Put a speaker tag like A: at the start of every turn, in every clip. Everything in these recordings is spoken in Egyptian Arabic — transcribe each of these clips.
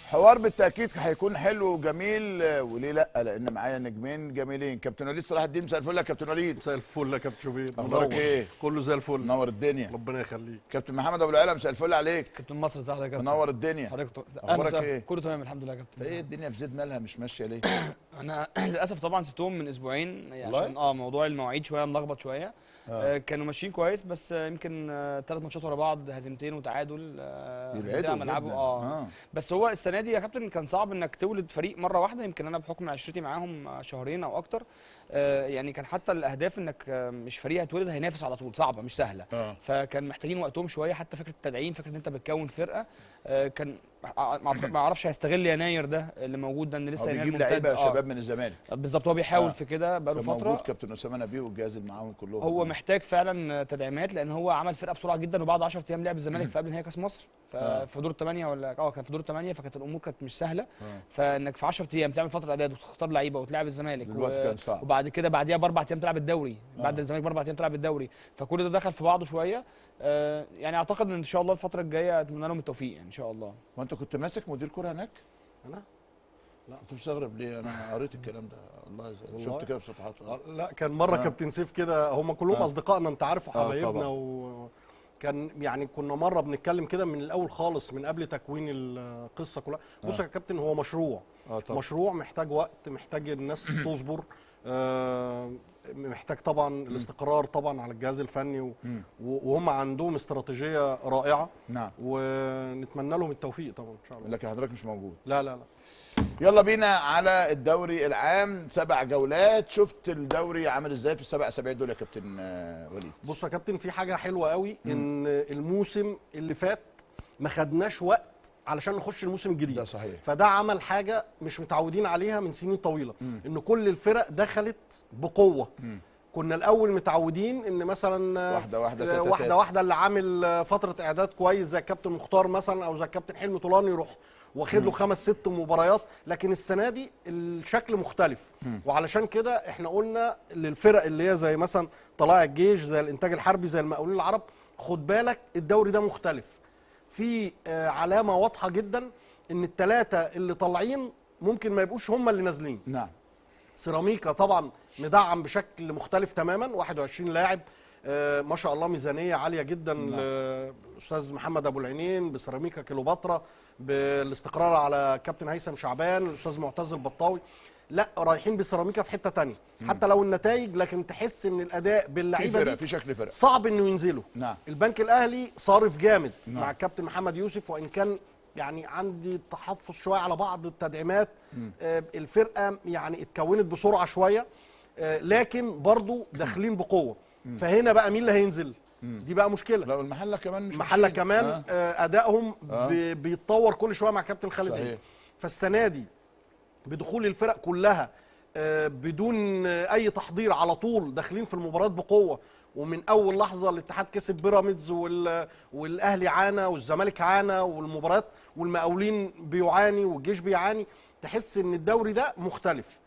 A: حوار بالتاكيد هيكون حلو وجميل آه، وليه لا لان معايا نجمين جميلين كابتن وليد صلاح الدين مساء الفل يا كابتن وليد
B: مساء الفل يا كابتن شوبير
A: أخبارك
B: منور.
A: إيه؟
B: كله زي الفل
A: منور الدنيا
B: ربنا يخليك
A: كابتن محمد ابو العلا مساء الفل عليك
C: كابتن مصر ازي حضرتك يا كابتن
A: منور الدنيا
C: حضرتك ط-
A: أخبارك
C: أهلا وسهلا.
A: إيه؟
C: كله تمام الحمد لله يا
A: ايه
C: كابتن
A: الدنيا في زيد مالها مش ماشيه ليه
C: انا للاسف طبعا سبتهم من اسبوعين
A: والله؟
C: عشان اه موضوع المواعيد شويه ملخبط شويه
A: آه.
C: آه كانوا ماشيين كويس بس آه يمكن آه ثلاث ماتشات ورا بعض هزيمتين وتعادل آه هزيمتين
A: يبعدوا
C: على ملعبه
A: جداً.
C: اه
A: آه.
C: بس هو السنه دي يا كابتن كان صعب انك تولد فريق مره واحده يمكن انا بحكم عشرتي معاهم آه، شهرين او اكتر آه يعني كان حتى الاهداف انك آه، مش فريق هيتولد هينافس على طول صعبه مش سهله
A: اه
C: فكان محتاجين وقتهم شويه حتى فكره التدعيم فكره ان انت بتكون فرقه آه، كان ما ما اعرفش هيستغل يناير ده اللي موجود ده ان
A: هو
C: لسه يناير
A: بيجيب لعيبه
C: ممتد. آه،
A: شباب من الزمالك
C: بالظبط هو بيحاول
A: آه.
C: في كده بقاله
A: كان
C: فتره
A: موجود كابتن اسامه نبيه والجهاز اللي معاهم كلهم
C: هو محتاج فعلا تدعيمات لان هو عمل فرقه بسرعه جدا وبعد 10 ايام لعب الزمالك في قبل نهائي كاس مصر ف-
A: آه.
C: في دور الثمانيه ولا اه كان في دور الثمانيه فكانت الامور كانت مش سهله
A: آه.
C: فانك في 10 ايام تعمل فتره اعداد وتختار لعيبه وتلعب الزمالك
A: دلوقتي كان صعب.
C: وبعد كده بعديها باربع ايام تلعب الدوري بعد
A: آه.
C: الزمالك باربع ايام تلعب الدوري فكل ده دخل في بعضه شويه آه يعني اعتقد ان ان شاء الله الفتره الجايه اتمنى لهم التوفيق يعني ان شاء الله
A: وانت كنت ماسك مدير كره هناك
B: انا
A: انت مستغرب ليه انا قريت الكلام ده الله يزال
B: والله؟
A: شفت كده في صفحات
B: آه، لا كان مره
A: آه.
B: كابتن سيف كده هم كلهم
A: آه.
B: اصدقائنا انت عارف
A: آه،
B: وحبايبنا
A: طبعاً.
B: و كان يعني كنا مره بنتكلم كده من الاول خالص من قبل تكوين القصه كلها بص
A: آه.
B: يا كابتن هو مشروع
A: اه طبعا
B: مشروع محتاج وقت محتاج الناس تصبر آه، محتاج طبعا الاستقرار طبعا على الجهاز الفني و-
A: مم.
B: و- وهم عندهم استراتيجيه رائعه
A: نعم
B: ونتمنى لهم التوفيق طبعا ان شاء الله
A: لكن حضرتك مش موجود
B: لا لا لا
A: يلا بينا على الدوري العام سبع جولات شفت الدوري عامل ازاي في السبع اسابيع دول يا كابتن آه، وليد
B: بص يا كابتن في حاجه حلوه قوي ان الموسم اللي فات ما خدناش وقت علشان نخش الموسم الجديد
A: ده صحيح
B: فده عمل حاجه مش متعودين عليها من سنين طويله ان كل الفرق دخلت بقوه
A: مم.
B: كنا الاول متعودين ان مثلا
A: واحدة واحدة،
B: آه،
A: تاتا
B: واحده
A: تاتا.
B: واحده اللي عامل آه، فتره اعداد كويس زي الكابتن مختار مثلا او زي الكابتن حلمي طولان يروح واخد له خمس ست مباريات لكن السنه دي الشكل مختلف وعلشان كده احنا قلنا للفرق اللي هي زي مثلا طلائع الجيش زي الانتاج الحربي زي المقاولين العرب خد بالك الدوري ده مختلف في آه، علامه واضحه جدا ان الثلاثه اللي طالعين ممكن ما يبقوش هم اللي نازلين
A: نعم
B: سيراميكا طبعا مدعم بشكل مختلف تماما 21 لاعب آه، ما شاء الله ميزانيه عاليه جدا الاستاذ محمد ابو العينين بسيراميكا كيلوباترا بالاستقرار على كابتن هيثم شعبان الاستاذ معتز البطاوي لا رايحين بسيراميكا في حته تانية حتى لو النتائج لكن تحس ان الاداء
A: في
B: باللعيبه
A: فرق
B: دي
A: في شكل فرق
B: صعب انه ينزلوا
A: نعم
B: البنك الاهلي صارف جامد
A: نعم.
B: مع الكابتن محمد يوسف وان كان يعني عندي تحفظ شويه على بعض التدعيمات آه الفرقه يعني اتكونت بسرعه شويه آه لكن برضو داخلين بقوه فهنا بقى مين اللي هينزل دي بقى مشكله
A: لو المحله كمان مش
B: محله
A: وحشين.
B: كمان
A: آه.
B: آه ادائهم
A: آه.
B: بي- بيتطور كل شويه مع كابتن خالد
A: صحيح.
B: عيد فالسنه دي بدخول الفرق كلها آه، بدون آه، اي تحضير على طول داخلين في المباريات بقوه ومن اول لحظه الاتحاد كسب بيراميدز وال... والاهلي عانى والزمالك عانى والمباريات والمقاولين بيعاني والجيش بيعاني تحس ان الدوري ده مختلف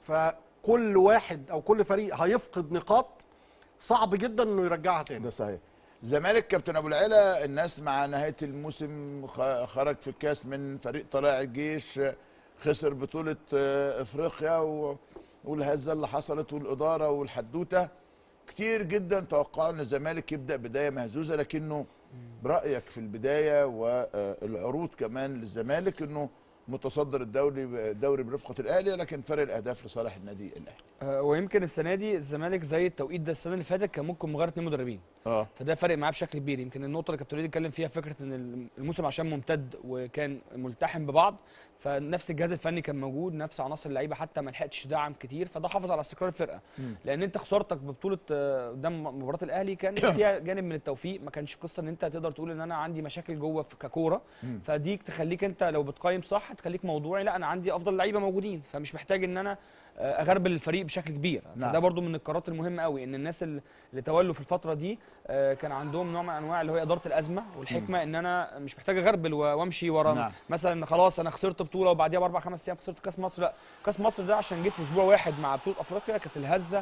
B: فكل واحد او كل فريق هيفقد نقاط صعب جدا انه يرجعها تاني
A: ده صحيح الزمالك كابتن ابو العلا الناس مع نهايه الموسم خ- خرج في الكاس من فريق طلائع الجيش خسر بطوله آه، افريقيا و- والهزه اللي حصلت والاداره والحدوته كتير جدا توقعوا ان الزمالك يبدا بدايه مهزوزه لكنه برايك في البدايه والعروض كمان للزمالك انه متصدر الدوري الدوري برفقه الاهلي لكن فرق الاهداف لصالح النادي الاهلي
C: آه، ويمكن السنه دي الزمالك زي التوقيت ده السنه اللي فاتت كان ممكن مغير اتنين مدربين
A: اه
C: فده فارق معاه بشكل كبير يمكن النقطه اللي كابتن وليد اتكلم فيها فكره ان الموسم عشان ممتد وكان ملتحم ببعض فنفس الجهاز الفني كان موجود نفس عناصر اللعيبه حتى ما لحقتش دعم كتير فده حافظ على استقرار الفرقه لان انت خسارتك ببطوله آه، قدام مباراه الاهلي كان فيها جانب من التوفيق ما كانش قصه ان انت تقدر تقول ان انا عندي مشاكل جوه في ككوره فدي تخليك انت لو بتقيم صح تخليك موضوعي لا انا عندي افضل لعيبه موجودين فمش محتاج ان انا آه، اغربل الفريق بشكل كبير
A: نعم.
C: فده برضو من القرارات المهمه قوي ان الناس اللي اللي تولوا في الفتره دي آه، كان عندهم نوع من انواع اللي هو اداره الازمه والحكمه ان انا مش محتاج اغربل و- وامشي ورا
A: نعم.
C: مثلا خلاص انا خسرت بطوله وبعديها باربع خمس ايام خسرت كاس مصر لا كاس مصر ده عشان جه في اسبوع واحد مع بطوله افريقيا كانت الهزه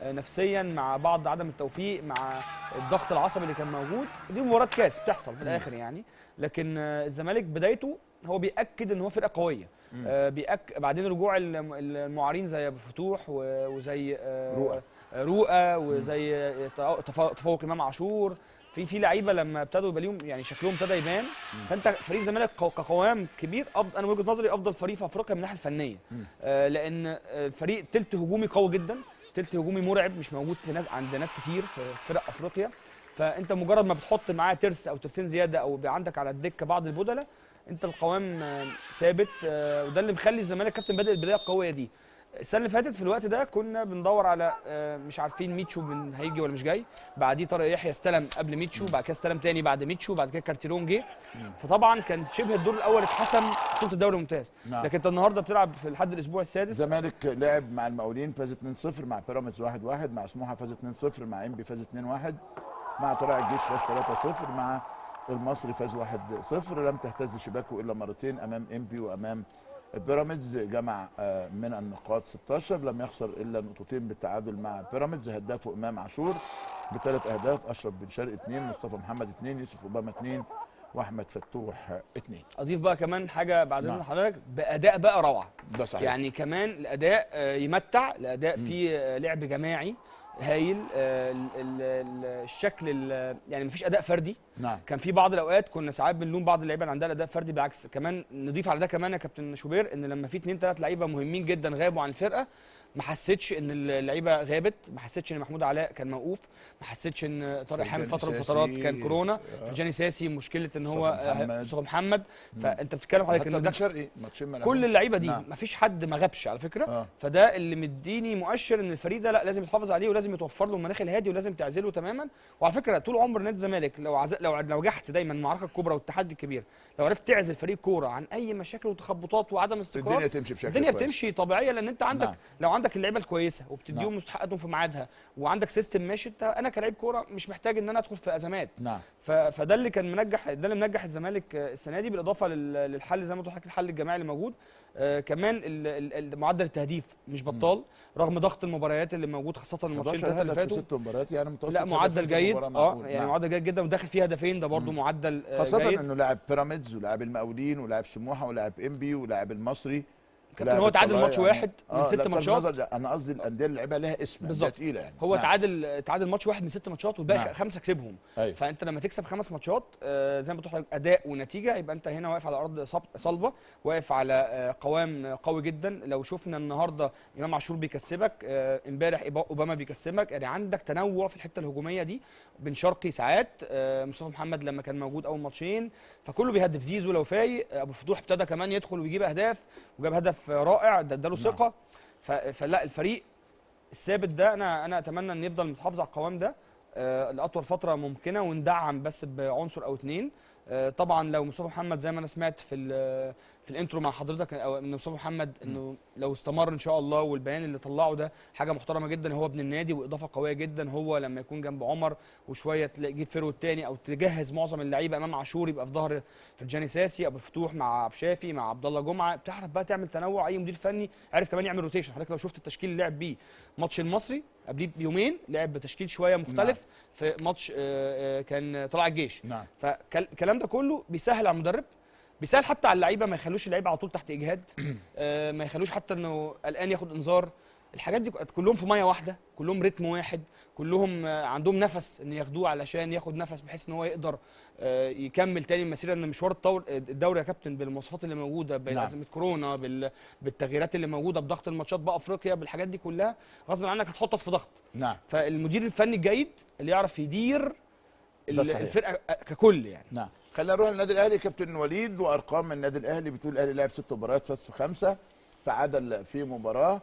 C: آه، نفسيا مع بعض عدم التوفيق مع الضغط العصبي اللي كان موجود دي مباراه كاس بتحصل في الاخر يعني لكن آه، الزمالك بدايته هو بياكد ان هو فرقه قويه آه، بيأك بعدين رجوع الم- المعارين زي ابو فتوح و- وزي آه،
A: رؤى.
C: آه، رؤى وزي آه، تفوق تفوق امام عاشور في في لعيبه لما ابتدوا يبقى ليهم يعني شكلهم ابتدى يبان فانت فريق الزمالك قو- كقوام كبير أفضل انا وجهه نظري افضل فريق في افريقيا من الناحيه الفنيه آه لان آه، الفريق تلت هجومي قوي جدا تلت هجومي مرعب مش موجود في ناس عند ناس كتير في فرق افريقيا فانت مجرد ما بتحط معاه ترس او ترسين زياده او يبقى عندك على الدكه بعض البدلاء انت القوام آه، ثابت آه، وده اللي مخلي الزمالك كابتن بادئ البدايه القويه دي السنه اللي فاتت في الوقت ده كنا بندور على آه، مش عارفين ميتشو من هيجي ولا مش جاي بعديه طارق يحيى استلم قبل ميتشو بعد كده استلم تاني بعد ميتشو بعد كده كارتيرون جه فطبعا كان شبه الدور الاول اتحسم بطوله الدوري الممتاز
A: نعم.
C: لكن انت النهارده بتلعب في لحد الاسبوع السادس
A: الزمالك لعب مع المقاولين فاز 2-0 مع بيراميدز 1-1 مع سموحه فاز 2-0 مع انبي فاز 2-1 مع طلائع الجيش فاز 3-0 مع المصري فاز 1-0 لم تهتز شباكه الا مرتين امام انبي وامام بيراميدز جمع آه، من النقاط 16 لم يخسر الا نقطتين بالتعادل مع بيراميدز هدافه امام عاشور بثلاث اهداف اشرف بن شرقي اثنين مصطفى محمد اثنين يوسف اوباما اثنين واحمد فتوح اثنين
C: اضيف بقى كمان حاجه بعد اذن
A: نعم.
C: حضرتك باداء بقى روعه
A: ده صحيح
C: يعني كمان الاداء آه، يمتع الاداء فيه آه، لعب جماعي هايل آه، ال- ال- ال- الشكل ال- يعني مفيش اداء فردي
A: نعم
C: كان في بعض الاوقات كنا ساعات بنلوم بعض اللعيبه اللي عندها اداء فردي بالعكس كمان نضيف على ده كمان يا كابتن شوبير ان لما في اتنين تلات لعيبه مهمين جدا غابوا عن الفرقه ما حسيتش ان اللعيبه غابت ما حسيتش ان محمود علاء كان موقوف ما حسيتش ان طارق حامد
A: فرجاني
C: فتره من
A: ساسي،
C: الفترات كان كورونا
A: آه.
C: فرجاني ساسي مشكله ان هو
A: مصطفى
C: آه،
A: محمد.
C: مصطفى محمد فانت بتتكلم على
A: حتى
C: انه
A: بن
C: ده
A: شرقي ماتشين ما
C: كل
A: لعبهمش.
C: اللعيبه دي
A: نعم.
C: مفيش حد ما غابش على فكره
A: اه
C: فده اللي مديني مؤشر ان الفريق ده لا لازم يتحافظ عليه ولازم يتوفر له المناخ الهادي ولازم تعزله تماما وعلى فكره طول عمر نادي الزمالك لو عز... لو لو نجحت دايما المعركه الكبرى والتحدي الكبير لو عرفت تعزل فريق كوره عن اي مشاكل وتخبطات وعدم استقرار
A: الدنيا تمشي بشكل
C: الدنيا
A: كويس.
C: بتمشي طبيعيه لان انت عندك
A: نعم.
C: لو عندك اللعيبه الكويسه وبتديهم
A: نعم.
C: مستحقاتهم في ميعادها وعندك سيستم ماشي انت انا كلاعب كوره مش محتاج ان انا ادخل في ازمات
A: نعم
C: ف... فده اللي كان منجح ده اللي منجح الزمالك آه، السنه دي بالاضافه لل... للحل زي ما قلت لحضرتك الحل الجماعي اللي موجود آه كمان ال... ال... ال- معدل التهديف مش بطال رغم ضغط المباريات اللي موجود خاصه الماتشين
A: 11
C: الثلاثه اللي
A: هدف في
C: فاتوا
A: ست مباريات يعني متوسط
C: لا
A: هدفين
C: معدل
A: في
C: جيد
A: المباراة
C: اه
A: معقول.
C: يعني
A: نعم.
C: معدل جيد جدا وداخل فيه هدفين ده برضه معدل آه،
A: خاصة
C: جيد
A: انه لاعب بيراميدز ولاعب المقاولين ولاعب سموحه ولاعب انبي ولاعب المصري
C: كابتن
A: ولاعب
C: هو تعادل
A: الطلائع
C: ماتش واحد من
A: آه،
C: ست
A: لا، بصرف
C: ماتشات.
A: النظر ده انا قصدي الانديه اللي لعبها لها اسم
C: بالظبط.
A: بالظبط تقيله يعني
C: هو
A: نعم.
C: تعادل تعادل ماتش واحد من ست ماتشات والباقي
A: نعم.
C: خمسه كسبهم
A: ايوه
C: فانت لما تكسب خمس ماتشات آه، زي ما بتقول حضرتك اداء ونتيجه يبقى انت هنا واقف على ارض صب- صلبه واقف على آه، قوام قوي جدا لو شفنا النهارده امام عاشور بيكسبك آه، امبارح إيبا- اوباما بيكسبك يعني عندك تنوع في الحته الهجوميه دي بن شرقي ساعات آه، مصطفى محمد لما كان موجود اول ماتشين فكله بيهدف زيزو لو فايق آه، ابو الفتوح ابتدى كمان يدخل ويجيب اهداف وجاب هدف آه، رائع ده اداله
A: نعم.
C: ثقه ف- فلا الفريق الثابت ده انا انا اتمنى ان يفضل متحافظ على القوام ده آه، لاطول فتره ممكنه وندعم بس بعنصر او اتنين آه، طبعا لو مصطفى محمد زي ما انا سمعت في ال- في الانترو مع حضرتك او ان مصطفى محمد انه لو استمر ان شاء الله والبيان اللي طلعه ده حاجه محترمه جدا هو ابن النادي واضافه قويه جدا هو لما يكون جنب عمر وشويه تلاقي تجيب فيرو التاني او تجهز معظم اللعيبه امام عاشور يبقى في ظهر فرجاني ساسي ابو الفتوح مع عبد شافي مع عبد الله جمعه بتعرف بقى تعمل تنوع اي مدير فني عارف كمان يعمل روتيشن حضرتك لو شفت التشكيل اللي لعب بيه ماتش المصري قبليه بيومين لعب بتشكيل شويه مختلف في ماتش آه، آه، كان طلع الجيش
A: نعم
C: فالكلام ده كله بيسهل على المدرب بيسهل حتى على اللعيبه ما يخلوش اللعيبه على طول تحت اجهاد آه، ما يخلوش حتى انه قلقان ياخد انذار الحاجات دي كلهم في ميه واحده كلهم رتم واحد كلهم آه، عندهم نفس ان ياخدوه علشان ياخد نفس بحيث ان هو يقدر آه، يكمل تاني المسيره ان مشوار الطور الدوري يا كابتن بالمواصفات اللي موجوده بازمه كورونا بال- بالتغييرات اللي موجوده بضغط الماتشات بافريقيا بالحاجات دي كلها غصب عنك هتحطك في ضغط
A: نعم
C: فالمدير الفني الجيد اللي يعرف يدير ال-
A: ده صحيح.
C: الفرقه ككل يعني
A: نعم خلينا نروح للنادي الاهلي كابتن وليد وارقام النادي الاهلي بتقول الاهلي لعب ست مباريات فاز في خمسه تعادل في مباراه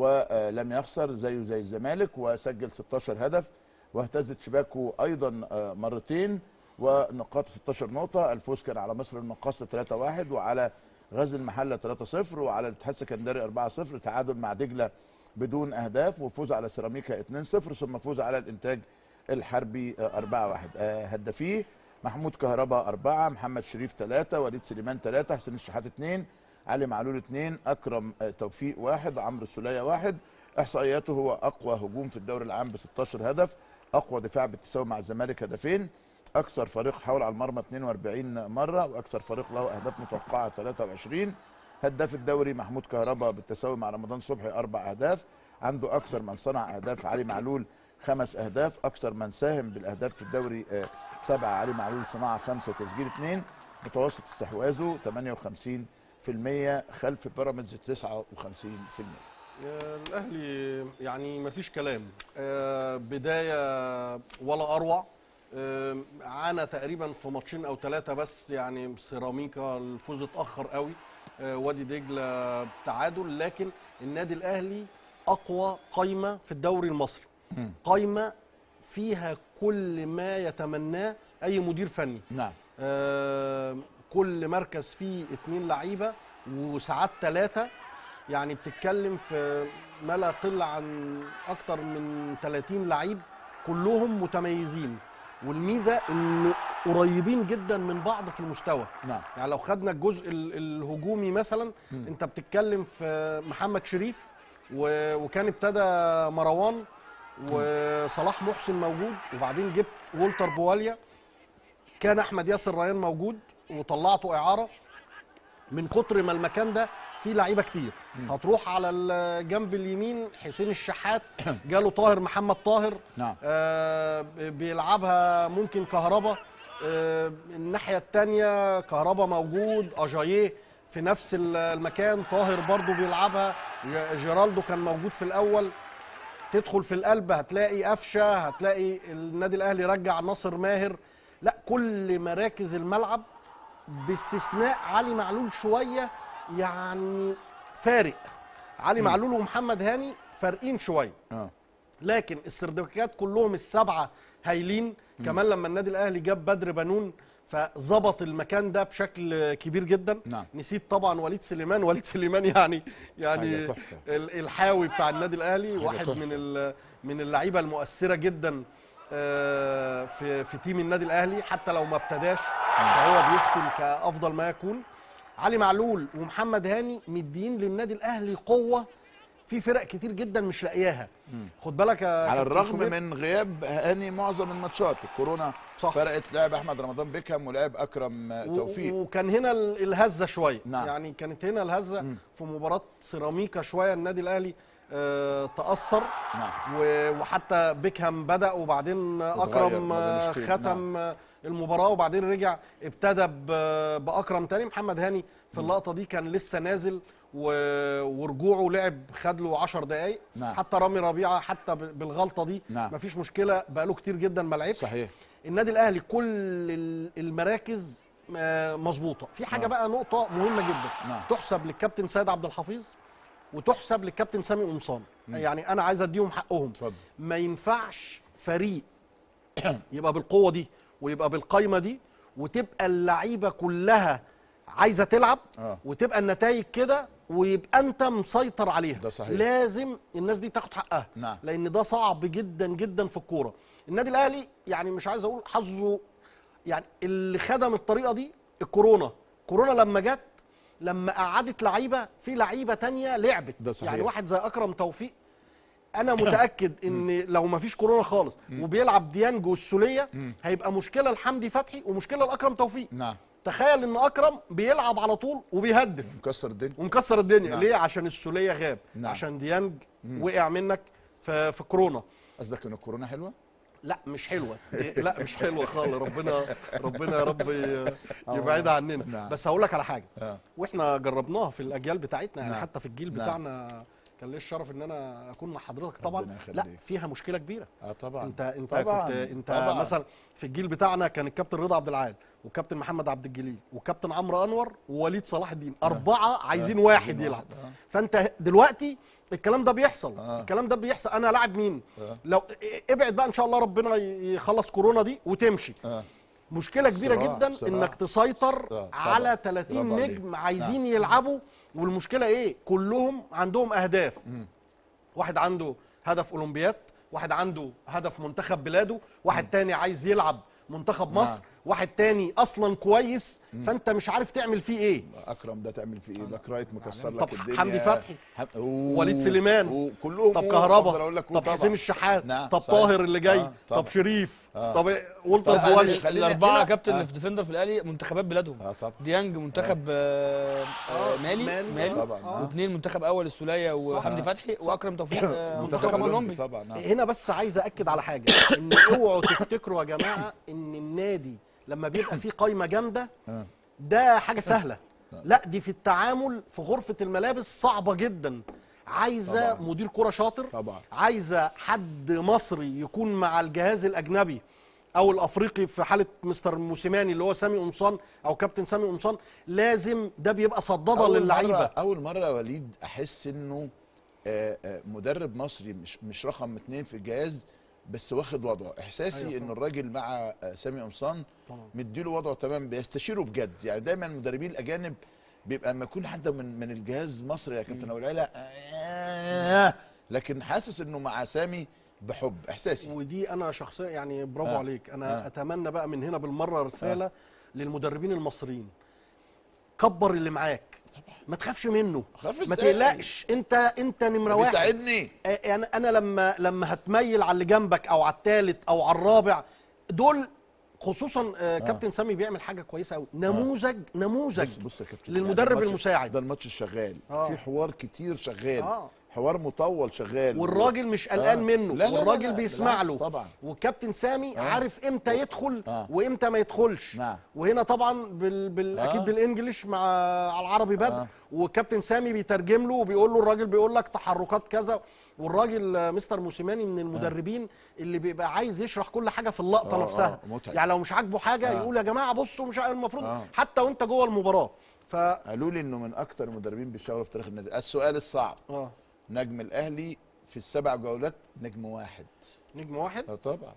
A: ولم يخسر زيه زي الزمالك وسجل 16 هدف واهتزت شباكه ايضا آه، مرتين ونقاط 16 نقطه الفوز كان على مصر المقاصه 3-1 وعلى غزل المحله 3-0 وعلى الاتحاد السكندري 4-0 تعادل مع دجله بدون اهداف وفوز على سيراميكا 2-0 ثم فوز على الانتاج الحربي آه، 4-1 آه، هدافيه محمود كهربا أربعة محمد شريف ثلاثة وليد سليمان ثلاثة حسين الشحات اثنين علي معلول اثنين أكرم آه، توفيق واحد عمرو السولية واحد احصائياته هو اقوى هجوم في الدوري العام ب 16 هدف اقوى دفاع بالتساوي مع الزمالك هدفين اكثر فريق حاول على المرمى 42 مره واكثر فريق له اهداف متوقعه 23 هداف الدوري محمود كهربا بالتساوي مع رمضان صبحي اربع اهداف عنده اكثر من صنع اهداف علي معلول خمس اهداف اكثر من ساهم بالاهداف في الدوري آه، سبعه علي معلول صناعه خمسه تسجيل اثنين متوسط استحواذه 58% خلف بيراميدز 59%
B: آه، الاهلي يعني مفيش كلام آه، بدايه ولا اروع آه، عانى تقريبا في ماتشين او ثلاثه بس يعني سيراميكا الفوز اتاخر قوي آه، وادي دجله تعادل لكن النادي الاهلي اقوى قايمه في الدوري المصري قايمه فيها كل ما يتمناه اي مدير فني
A: نعم
B: آه، كل مركز فيه اتنين لعيبه وساعات ثلاثه يعني بتتكلم في ما لا يقل عن اكتر من 30 لعيب كلهم متميزين والميزه ان قريبين جدا من بعض في المستوى
A: نعم
B: يعني لو خدنا الجزء ال- الهجومي مثلا انت بتتكلم في محمد شريف و- وكان ابتدى مروان وصلاح محسن موجود وبعدين جبت وولتر بواليا كان احمد ياسر ريان موجود وطلعته اعاره من كتر ما المكان ده فيه لعيبه كتير هتروح على الجنب اليمين حسين الشحات جاله طاهر محمد طاهر
A: نعم
B: آه بيلعبها ممكن كهربا آه الناحيه الثانيه كهربا موجود اجاييه في نفس ال- المكان طاهر برضو بيلعبها ج- جيرالدو كان موجود في الاول تدخل في القلب هتلاقي قفشه هتلاقي النادي الاهلي رجع ناصر ماهر لا كل مراكز الملعب باستثناء علي معلول شويه يعني فارق علي معلول ومحمد هاني فارقين شويه
A: اه
B: لكن السردباكات كلهم السبعه هايلين كمان لما النادي الاهلي جاب بدر بنون فظبط المكان ده بشكل كبير جدا
A: نعم.
B: نسيت طبعا وليد سليمان وليد سليمان يعني يعني
A: حاجة تحفة.
B: ال- الحاوي بتاع النادي الاهلي
A: حاجة
B: واحد
A: تحفة.
B: من ال- من اللعيبه المؤثره جدا آه، في في تيم النادي الاهلي حتى لو ما ابتداش فهو بيختم كافضل ما يكون علي معلول ومحمد هاني مدين للنادي الاهلي قوه في فرق كتير جدا مش لاقياها خد بالك يا
A: على
B: كابتن
A: الرغم
B: شوبير،
A: من غياب هاني معظم الماتشات الكورونا
B: صح.
A: فرقت لعب احمد رمضان بيكهام ولعب اكرم
B: و-
A: توفيق
B: وكان هنا ال- الهزه شويه
A: نعم.
B: يعني كانت هنا الهزه في مباراه سيراميكا شويه النادي الاهلي آه تاثر
A: نعم
B: و- وحتى بيكهام بدا وبعدين
A: اتغير
B: اكرم
A: بعد
B: آه،
A: المشكلة.
B: ختم آه، المباراه وبعدين رجع ابتدى ب- باكرم تاني محمد هاني في اللقطه دي كان لسه نازل و- ورجوعه لعب خد له 10 دقائق
A: نعم.
B: حتى رامي ربيعه حتى ب- بالغلطه دي
A: نعم.
B: مفيش مشكله بقاله كتير جدا ما لعبش
A: صحيح
B: النادي الاهلي كل ال- المراكز آه، مظبوطه في حاجه
A: آه.
B: بقى نقطه مهمه جدا
A: نعم.
B: تحسب للكابتن سيد عبد الحفيظ وتحسب للكابتن سامي قمصان يعني انا عايز اديهم حقهم
A: اتفضل
B: ما ينفعش فريق يبقى بالقوه دي ويبقى بالقايمه دي وتبقى اللعيبه كلها عايزه تلعب
A: آه.
B: وتبقى النتائج كده ويبقى انت مسيطر عليها
A: ده صحيح.
B: لازم الناس دي تاخد حقها
A: نعم.
B: لان ده صعب جدا جدا في الكوره النادي الاهلي يعني مش عايز اقول حظه يعني اللي خدم الطريقه دي الكورونا كورونا لما جت لما قعدت لعيبه في لعيبه تانية لعبت
A: ده صحيح.
B: يعني واحد زي اكرم توفيق انا متاكد ان لو ما فيش كورونا خالص وبيلعب ديانج والسوليه هيبقى مشكله لحمدي فتحي ومشكله لاكرم توفيق
A: نعم
B: تخيل ان اكرم بيلعب على طول وبيهدف
A: مكسر الدنيا
B: ومكسر الدنيا
A: نعم.
B: ليه عشان السوليه غاب
A: نعم.
B: عشان ديانج وقع منك في في كورونا
A: قصدك ان الكورونا حلوه
B: لا مش حلوه دي- لا مش حلوه خالص ربنا ربنا يا رب ي- يبعدها عننا
A: نعم.
B: بس هقول لك على حاجه
A: اه
B: واحنا جربناها في الاجيال بتاعتنا يعني
A: نعم.
B: حتى في الجيل
A: نعم.
B: بتاعنا كان لي الشرف ان انا اكون مع حضرتك طبعا
A: ربنا
B: لا
A: يخليك.
B: فيها مشكله كبيره
A: اه طبعا
B: انت انت
A: طبعا
B: كنت انت
A: طبعا.
B: مثلا في الجيل بتاعنا كان الكابتن رضا عبد العال والكابتن محمد عبد الجليل والكابتن عمرو انور ووليد صلاح الدين اربعه عايزين واحد
A: عايزين
B: يلعب
A: واحد، آه.
B: فانت دلوقتي الكلام ده بيحصل
A: آه.
B: الكلام ده بيحصل انا لاعب مين
A: آه.
B: لو ابعد بقى ان شاء الله ربنا يخلص كورونا دي وتمشي
A: اه
B: مشكله كبيره
A: صراع،
B: جدا
A: صراع.
B: انك تسيطر
A: آه، طبعا.
B: على 30
A: برافو عليك.
B: نجم عايزين يلعبوا والمشكله ايه كلهم عندهم اهداف واحد عنده هدف اولمبياد واحد عنده هدف منتخب بلاده واحد تاني عايز يلعب منتخب
A: نعم.
B: مصر واحد تاني اصلا كويس فانت مش عارف تعمل فيه ايه
A: اكرم ده تعمل فيه ايه باك رايت مكسر لك
B: طب
A: الدنيا
B: حمدي فتحي؟
A: حم... أوه.
B: وليد سليمان؟
A: وكلهم
B: طب
A: أوه.
B: كهربا
A: أقدر اقول لك أوه
B: طب
A: طبعاً.
B: حسين الشحات
A: نعم،
B: طب
A: صحيح.
B: طاهر اللي جاي
A: آه، طبعاً.
B: طب شريف
A: آه.
B: طب والتر
A: طب معلش،
B: بوالي
A: خلينا
C: الاربعه
A: هنا-
C: كابتن
A: آه.
C: اللي في ديفندر في الاهلي منتخبات بلادهم
A: اه طبعا
C: ديانج منتخب آه، آه، مالي
B: مالي.
C: مالي
A: طبعا
B: آه.
A: آه.
C: واثنين منتخب اول السوليه وحمدي فتحي واكرم توفيق آه، منتخب اولمبي
A: طبعا آه.
B: هنا بس عايز اكد على حاجه ان اوعوا تفتكروا يا جماعه ان النادي لما بيبقى فيه قايمه جامده
A: آه.
B: ده حاجه سهله لا دي في التعامل في غرفه الملابس صعبه جدا عايزه
A: طبعاً.
B: مدير كره شاطر
A: طبعا
B: عايزه حد مصري يكون مع الجهاز الاجنبي او الافريقي في حاله مستر موسيماني اللي هو سامي قمصان او كابتن سامي قمصان لازم ده بيبقى صداده
A: أول
B: للعيبه
A: مرة اول مره يا وليد احس انه آه، آه، مدرب مصري مش مش رقم اتنين في الجهاز بس واخد وضعه احساسي
B: أيوة
A: أيوة ان الراجل مع آه، سامي قمصان
B: طبعا.
A: مديله وضعه تمام بيستشيره بجد يعني دايما المدربين الاجانب بيبقى لما يكون حد من من الجهاز مصري يا كابتن ابو العلا آه، لكن حاسس انه مع سامي بحب احساسي
B: ودي انا شخصيا يعني برافو
A: آه.
B: عليك انا
A: آه.
B: اتمنى بقى من هنا بالمره رساله للمدربين المصريين كبر اللي معاك ما تخافش منه
A: خاف
B: ما
A: إزاي؟
B: تقلقش انت انت نمره واحد
A: بيساعدني
B: آه، انا انا لما لما هتميل على اللي جنبك او على الثالث او على الرابع دول خصوصا آه، كابتن سامي بيعمل حاجه كويسه قوي نموذج نموذج
A: بص بص يا كابتن
B: للمدرب
A: يعني الماتش-
B: المساعد.
A: ده الماتش شغال
B: آه.
A: في حوار كتير شغال
B: آه.
A: حوار مطول شغال
B: والراجل مش قلقان
A: آه.
B: منه
A: لا، لا، لا،
B: والراجل
A: لا،
B: بيسمع
A: بالعكس
B: له
A: طبعا.
B: والكابتن سامي عارف امتى يدخل
A: آه.
B: وامتى ما يدخلش
A: نعم.
B: وهنا طبعا بال... بال...
A: آه.
B: اكيد بالانجلش مع على العربي بدر
A: آه.
B: والكابتن سامي بيترجم له وبيقول له الراجل بيقول لك تحركات كذا والراجل آه، مستر موسيماني من المدربين اللي بيبقى عايز يشرح كل حاجه في اللقطه
A: آه،
B: نفسها
A: آه، متعب.
B: يعني لو مش عاجبه حاجه
A: آه.
B: يقول يا جماعه بصوا مش عارف المفروض
A: آه.
B: حتى وانت جوه المباراه ف
A: قالوا لي انه من اكتر المدربين بيشتغلوا في تاريخ النادي السؤال الصعب
B: اه
A: نجم الاهلي في السبع جولات نجم واحد
B: نجم واحد
A: اه طبعا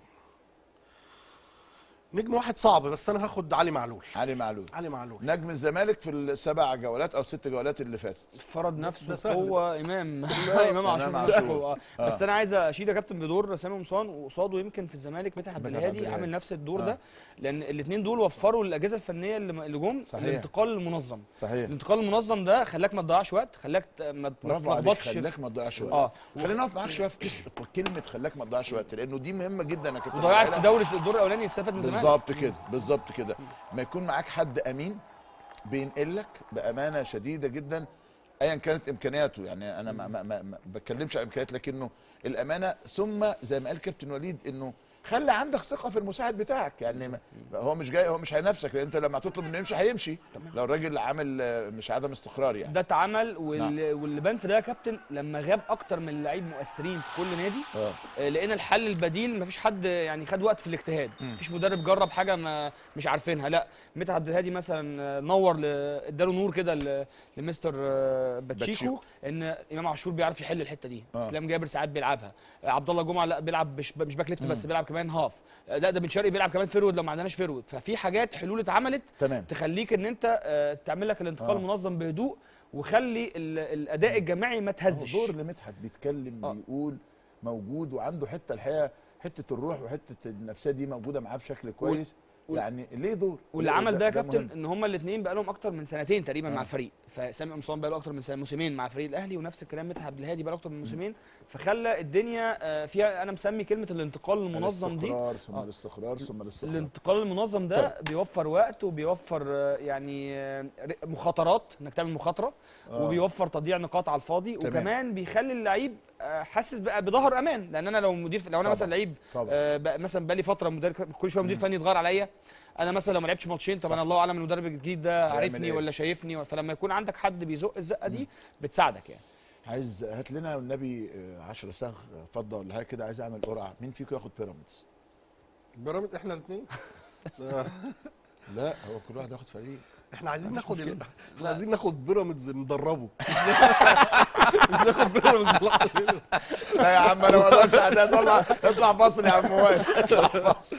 B: نجم واحد صعب بس انا هاخد علي معلول
A: علي معلول
B: علي معلول
A: نجم الزمالك في السبع جولات او ست جولات اللي فاتت
C: فرض نفسه
B: ده سهل.
C: هو امام امام عاشور
A: عاشور.
C: نفسه. آه. بس انا عايز اشيد يا كابتن بدور سامي قمصان وقصاده يمكن في الزمالك مدحت عبد
A: مدحت
C: الهادي
A: عبد الهادي.
C: عامل نفس الدور
A: آه.
C: ده لان الاثنين دول وفروا للاجهزه الفنيه اللي اللي جم
A: صحيح.
C: الانتقال المنظم
A: صحيح
C: الانتقال المنظم ده خلاك ما تضيعش وقت خلاك ت- ما ما
A: برافو عليك
C: تتلخبطش في-
A: خلاك ما تضيعش وقت
C: اه
A: خلينا نقف معاك شويه في كس- في كلمه خلاك ما تضيعش وقت لانه دي مهمه جدا يا كابتن
C: وضيعت
A: العلا.
C: دوري الدور الاولاني استفاد من زمان
A: بالظبط كده بالظبط كده ما يكون معاك حد امين بينقل لك بامانه شديده جدا ايا كانت امكانياته يعني انا ما, ما, ما, ما بتكلمش عن امكانيات لكنه الامانه ثم زي ما قال كابتن وليد انه خلي عندك ثقه في المساعد بتاعك يعني ما هو مش جاي هو مش هينافسك لان انت لما تطلب انه يمشي هيمشي لو الراجل عامل آه، مش عدم استقرار يعني
C: ده اتعمل واللي, واللي بان في ده يا كابتن لما غاب اكتر من لعيب مؤثرين في كل نادي
A: اه
C: آه، لقينا الحل البديل مفيش حد يعني خد وقت في الاجتهاد مفيش مدرب جرب حاجه ما مش عارفينها لا مدحت عبد الهادي مثلا آه، نور ل- اداله نور كده ل- لمستر آه، باتشيكو
A: باتشيكو.
C: ان امام عاشور بيعرف يحل الحته دي
A: آه.
C: اسلام جابر ساعات بيلعبها آه، عبد الله جمعه لا بيلعب مش مش باك ليفت بس بيلعب كمان هاف آه، لا ده بن شرقي بيلعب كمان فيرود لو ما عندناش فيرود ففي حاجات حلول اتعملت
A: تمام
C: تخليك ان انت آه، تعمل لك الانتقال
A: آه.
C: المنظم بهدوء وخلي ال- الاداء الجماعي ما
A: هو
C: تهزش
A: دور لمدحت بيتكلم
C: آه.
A: بيقول موجود وعنده حته الحقيقه حته الروح وحته النفسيه دي موجوده معاه بشكل كويس
C: وال-
A: يعني ليه دور
C: واللي
A: ليه-
C: عمل ده يا
A: مهم.
C: كابتن ان هما الاثنين بقى لهم اكتر من سنتين تقريبا
A: آه.
C: مع الفريق فسامي قمصان بقى له اكتر من سنة موسمين مع فريق الاهلي ونفس الكلام مدحت عبد الهادي بقى له اكتر من موسمين فخلى الدنيا آه، فيها انا مسمي كلمه الانتقال المنظم دي
A: الاستقرار ثم
C: آه.
A: الاستقرار ثم الاستقرار
C: الانتقال المنظم ده بيوفر وقت وبيوفر آه، يعني آه، ر- مخاطرات انك تعمل مخاطره
A: آه.
C: وبيوفر تضييع نقاط على الفاضي
A: تمام.
C: وكمان بيخلي اللعيب آه، حاسس بقى بظهر امان لان انا لو مدير لو انا
A: طبعاً.
C: مثلا لعيب
A: طبعا
C: آه، بقى مثلا بقالي فتره مدير كل شويه مدير فني يتغير عليا انا مثلا لو ما لعبتش ماتشين طب انا الله اعلم المدرب الجديد ده
A: هيعمل
C: عارفني
A: إيه؟
C: ولا شايفني فلما يكون عندك حد بيزق الزقه دي بتساعدك يعني
A: عايز هات لنا والنبي 10 صاغ فضه ولا حاجه كده عايز اعمل قرعه مين فيكم ياخد بيراميدز
B: بيراميدز احنا الاثنين
A: لا هو كل واحد ياخد فريق
B: احنا عايزين
A: مفيش
B: ناخد ال...
A: مشكلة.
B: احنا عايزين ناخد بيراميدز ندربه مش ناخد بيراميدز نلعب.
A: لا يا عم انا ما اقدرش اطلع اطلع فاصل يا عم وائل اطلع فاصل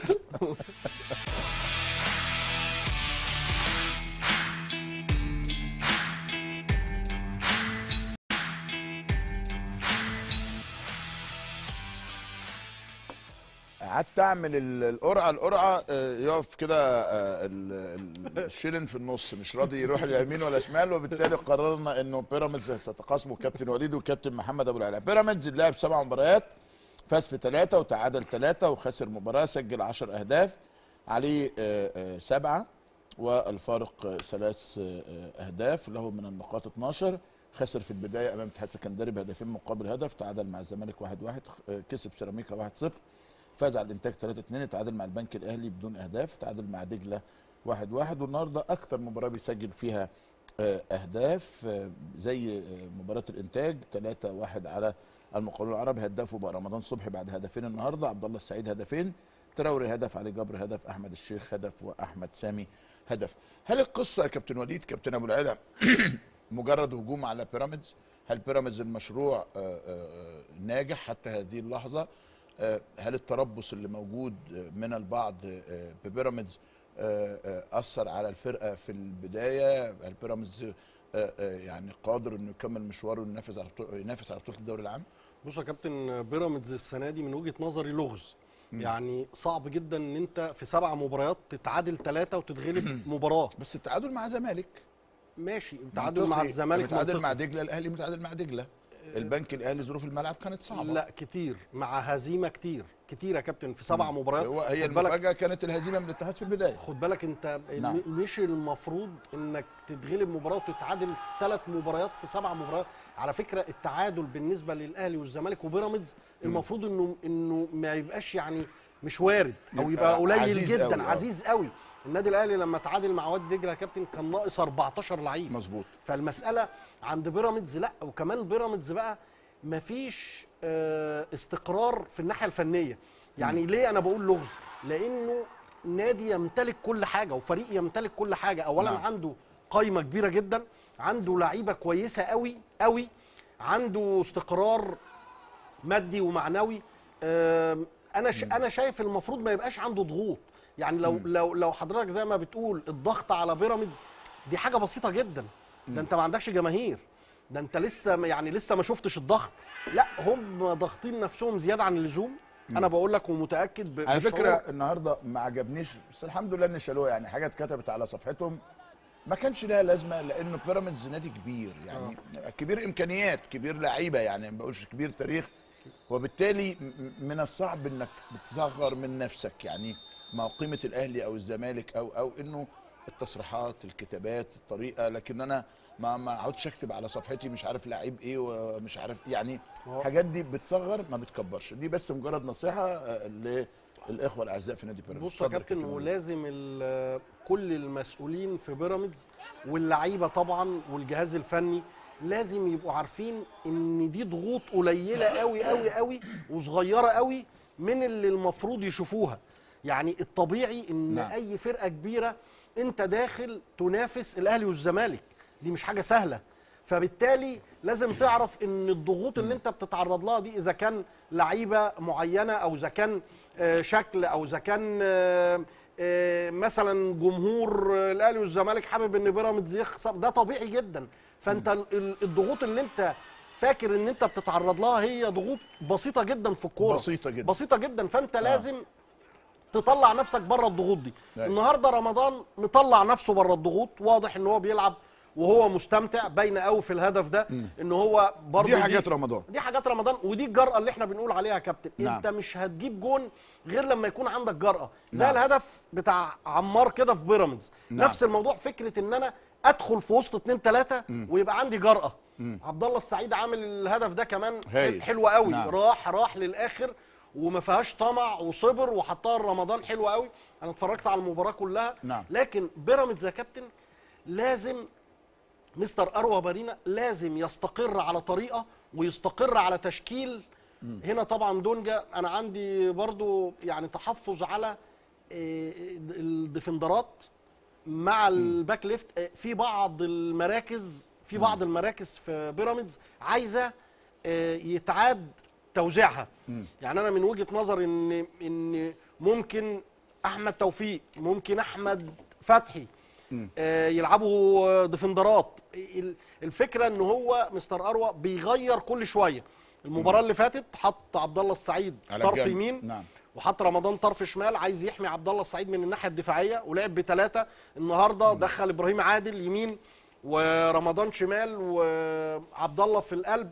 A: قعدت اعمل ال- القرعه القرعه آه، يقف كده آه، ال- ال- الشيلن في النص مش راضي يروح اليمين ولا شمال وبالتالي قررنا انه بيراميدز سيتقاسمه كابتن وليد وكابتن محمد ابو العلا بيراميدز لعب سبع مباريات فاز في ثلاثه وتعادل ثلاثه وخسر مباراه سجل 10 اهداف عليه آه، آه، سبعه والفارق آه، ثلاث آه، آه، اهداف له من النقاط 12 خسر في البدايه امام اتحاد سكندري بهدفين مقابل هدف تعادل مع الزمالك 1-1 آه، كسب سيراميكا 1-0 فاز على الانتاج 3 2 تعادل مع البنك الاهلي بدون اهداف تعادل مع دجله 1 1 والنهارده اكتر مباراه بيسجل فيها آه، اهداف آه، زي آه، مباراه الانتاج 3 1 على المقاولون العربي هدافه بقى رمضان صبحي بعد هدفين النهارده عبد الله السعيد هدفين تراوري هدف علي جبر هدف احمد الشيخ هدف واحمد سامي هدف هل القصه يا كابتن وليد كابتن ابو العلا مجرد هجوم على بيراميدز هل بيراميدز المشروع آه، آه، ناجح حتى هذه اللحظه آه، هل التربص اللي موجود آه، من البعض آه، ببيراميدز آه، آه، اثر على الفرقه في البدايه هل بيراميدز آه، آه، يعني قادر انه يكمل مشواره وينافس على بطو- ينافس على بطوله الدوري العام
B: بص يا كابتن بيراميدز السنه دي من وجهه نظري لغز يعني صعب جدا ان انت في سبع مباريات تتعادل ثلاثه وتتغلب مباراه
A: بس التعادل مع زمالك
B: ماشي التعادل مع
A: منطقي.
B: الزمالك
A: متعادل
B: منطقي.
A: مع دجله الاهلي متعادل مع دجله البنك الاهلي ظروف الملعب كانت صعبه
B: لا كتير مع هزيمه كتير كتير يا كابتن في سبع مباريات
A: هو هي
B: خد بالك
A: المفاجاه كانت الهزيمه من الاتحاد في البدايه
B: خد بالك انت
A: نعم.
B: م- مش المفروض انك تتغلب مباراه وتتعادل ثلاث مباريات في سبع مباريات على فكره التعادل بالنسبه للاهلي والزمالك وبيراميدز المفروض انه انه ما يبقاش يعني مش وارد او
A: يبقى
B: يبقى قليل
A: عزيز
B: جدا
A: قوي، آه.
B: عزيز قوي النادي الاهلي لما تعادل مع وادي دجله يا كابتن كان ناقص 14 لعيب
A: مظبوط
B: فالمساله عند بيراميدز لا وكمان بيراميدز بقى مفيش آه، استقرار في الناحيه الفنيه يعني ليه انا بقول لغز لانه نادي يمتلك كل حاجه وفريق يمتلك كل حاجه اولا
A: نعم.
B: نعم. عنده قايمه كبيره جدا عنده لعيبه كويسه قوي قوي عنده استقرار مادي ومعنوي آم، انا ش... انا شايف المفروض ما يبقاش عنده ضغوط يعني لو لو لو حضرتك زي ما بتقول الضغط على بيراميدز دي حاجه بسيطه جدا ده انت ما عندكش جماهير ده انت لسه ما- يعني لسه ما شفتش الضغط لا هم ضاغطين نفسهم زياده عن اللزوم انا بقول لك ومتاكد ب...
A: على
B: بالشعور.
A: فكره النهارده ما عجبنيش بس الحمد لله ان شالوها يعني حاجه اتكتبت على صفحتهم ما كانش لها لازمه لانه بيراميدز نادي كبير يعني كبير امكانيات كبير لعيبه يعني ما بقولش كبير تاريخ وبالتالي م- من الصعب انك بتصغر من نفسك يعني ما قيمه الاهلي او الزمالك او او انه التصريحات الكتابات الطريقه لكن انا ما ما اقعدش اكتب على صفحتي مش عارف لعيب ايه ومش عارف يعني الحاجات دي بتصغر ما بتكبرش دي بس مجرد نصيحه آه، للاخوه الاعزاء في نادي بيراميدز
B: بص يا
A: اتفضل
B: كابتن
A: وليد.
B: ولازم ال- كل المسؤولين في بيراميدز واللعيبه طبعا والجهاز الفني لازم يبقوا عارفين ان دي ضغوط قليله قوي قوي قوي وصغيره قوي من اللي المفروض يشوفوها يعني الطبيعي ان
A: نعم.
B: نعم. اي فرقه كبيره انت داخل تنافس الاهلي والزمالك دي مش حاجه سهله فبالتالي لازم تعرف ان الضغوط اللي انت بتتعرض لها دي اذا كان لعيبه معينه او اذا كان آه، شكل او اذا كان آه، آه، مثلا جمهور آه، الاهلي والزمالك حابب ان بيراميدز يخسر ده طبيعي جدا فانت ال- ال- الضغوط اللي انت فاكر ان انت بتتعرض لها هي ضغوط بسيطه جدا في الكوره
A: بسيطة جدا.
B: بسيطه جدا فانت لازم تطلع نفسك بره الضغوط دي
A: أيوة.
B: النهارده رمضان مطلع نفسه بره الضغوط واضح ان هو بيلعب وهو مستمتع باين قوي في الهدف ده ان هو برضه
A: دي حاجات رمضان.
B: دي حاجات رمضان ودي الجرأه اللي احنا بنقول عليها يا كابتن
A: نعم.
B: انت مش هتجيب جون غير لما يكون عندك جرأه زي
A: نعم.
B: الهدف بتاع عمار كده في بيراميدز
A: نعم.
B: نفس الموضوع فكره ان انا ادخل في وسط اتنين تلاته ويبقى عندي جرأه عبد الله السعيد عامل الهدف ده كمان
A: هايل.
B: حلو قوي
A: نعم.
B: راح راح للاخر وما فيهاش طمع وصبر وحطها رمضان حلو قوي انا اتفرجت على المباراه كلها
A: نعم.
B: لكن بيراميدز يا كابتن لازم مستر اروى بارينا لازم يستقر على طريقه ويستقر على تشكيل هنا طبعا دونجا انا عندي برضو يعني تحفظ على آه، الديفندرات مع الباك ليفت آه، في بعض المراكز في بعض المراكز في بيراميدز عايزه آه، يتعاد توزيعها يعني انا من وجهه نظري ان ان ممكن احمد توفيق ممكن احمد فتحي آه، يلعبوا ديفندرات ال- الفكره ان هو مستر اروى بيغير كل شويه المباراه اللي فاتت حط عبد الله السعيد
A: على
B: طرف
A: الجنب.
B: يمين
A: نعم.
B: وحط رمضان طرف شمال عايز يحمي عبد الله السعيد من الناحيه الدفاعيه ولعب بثلاثه النهارده دخل ابراهيم عادل يمين ورمضان شمال وعبد الله في القلب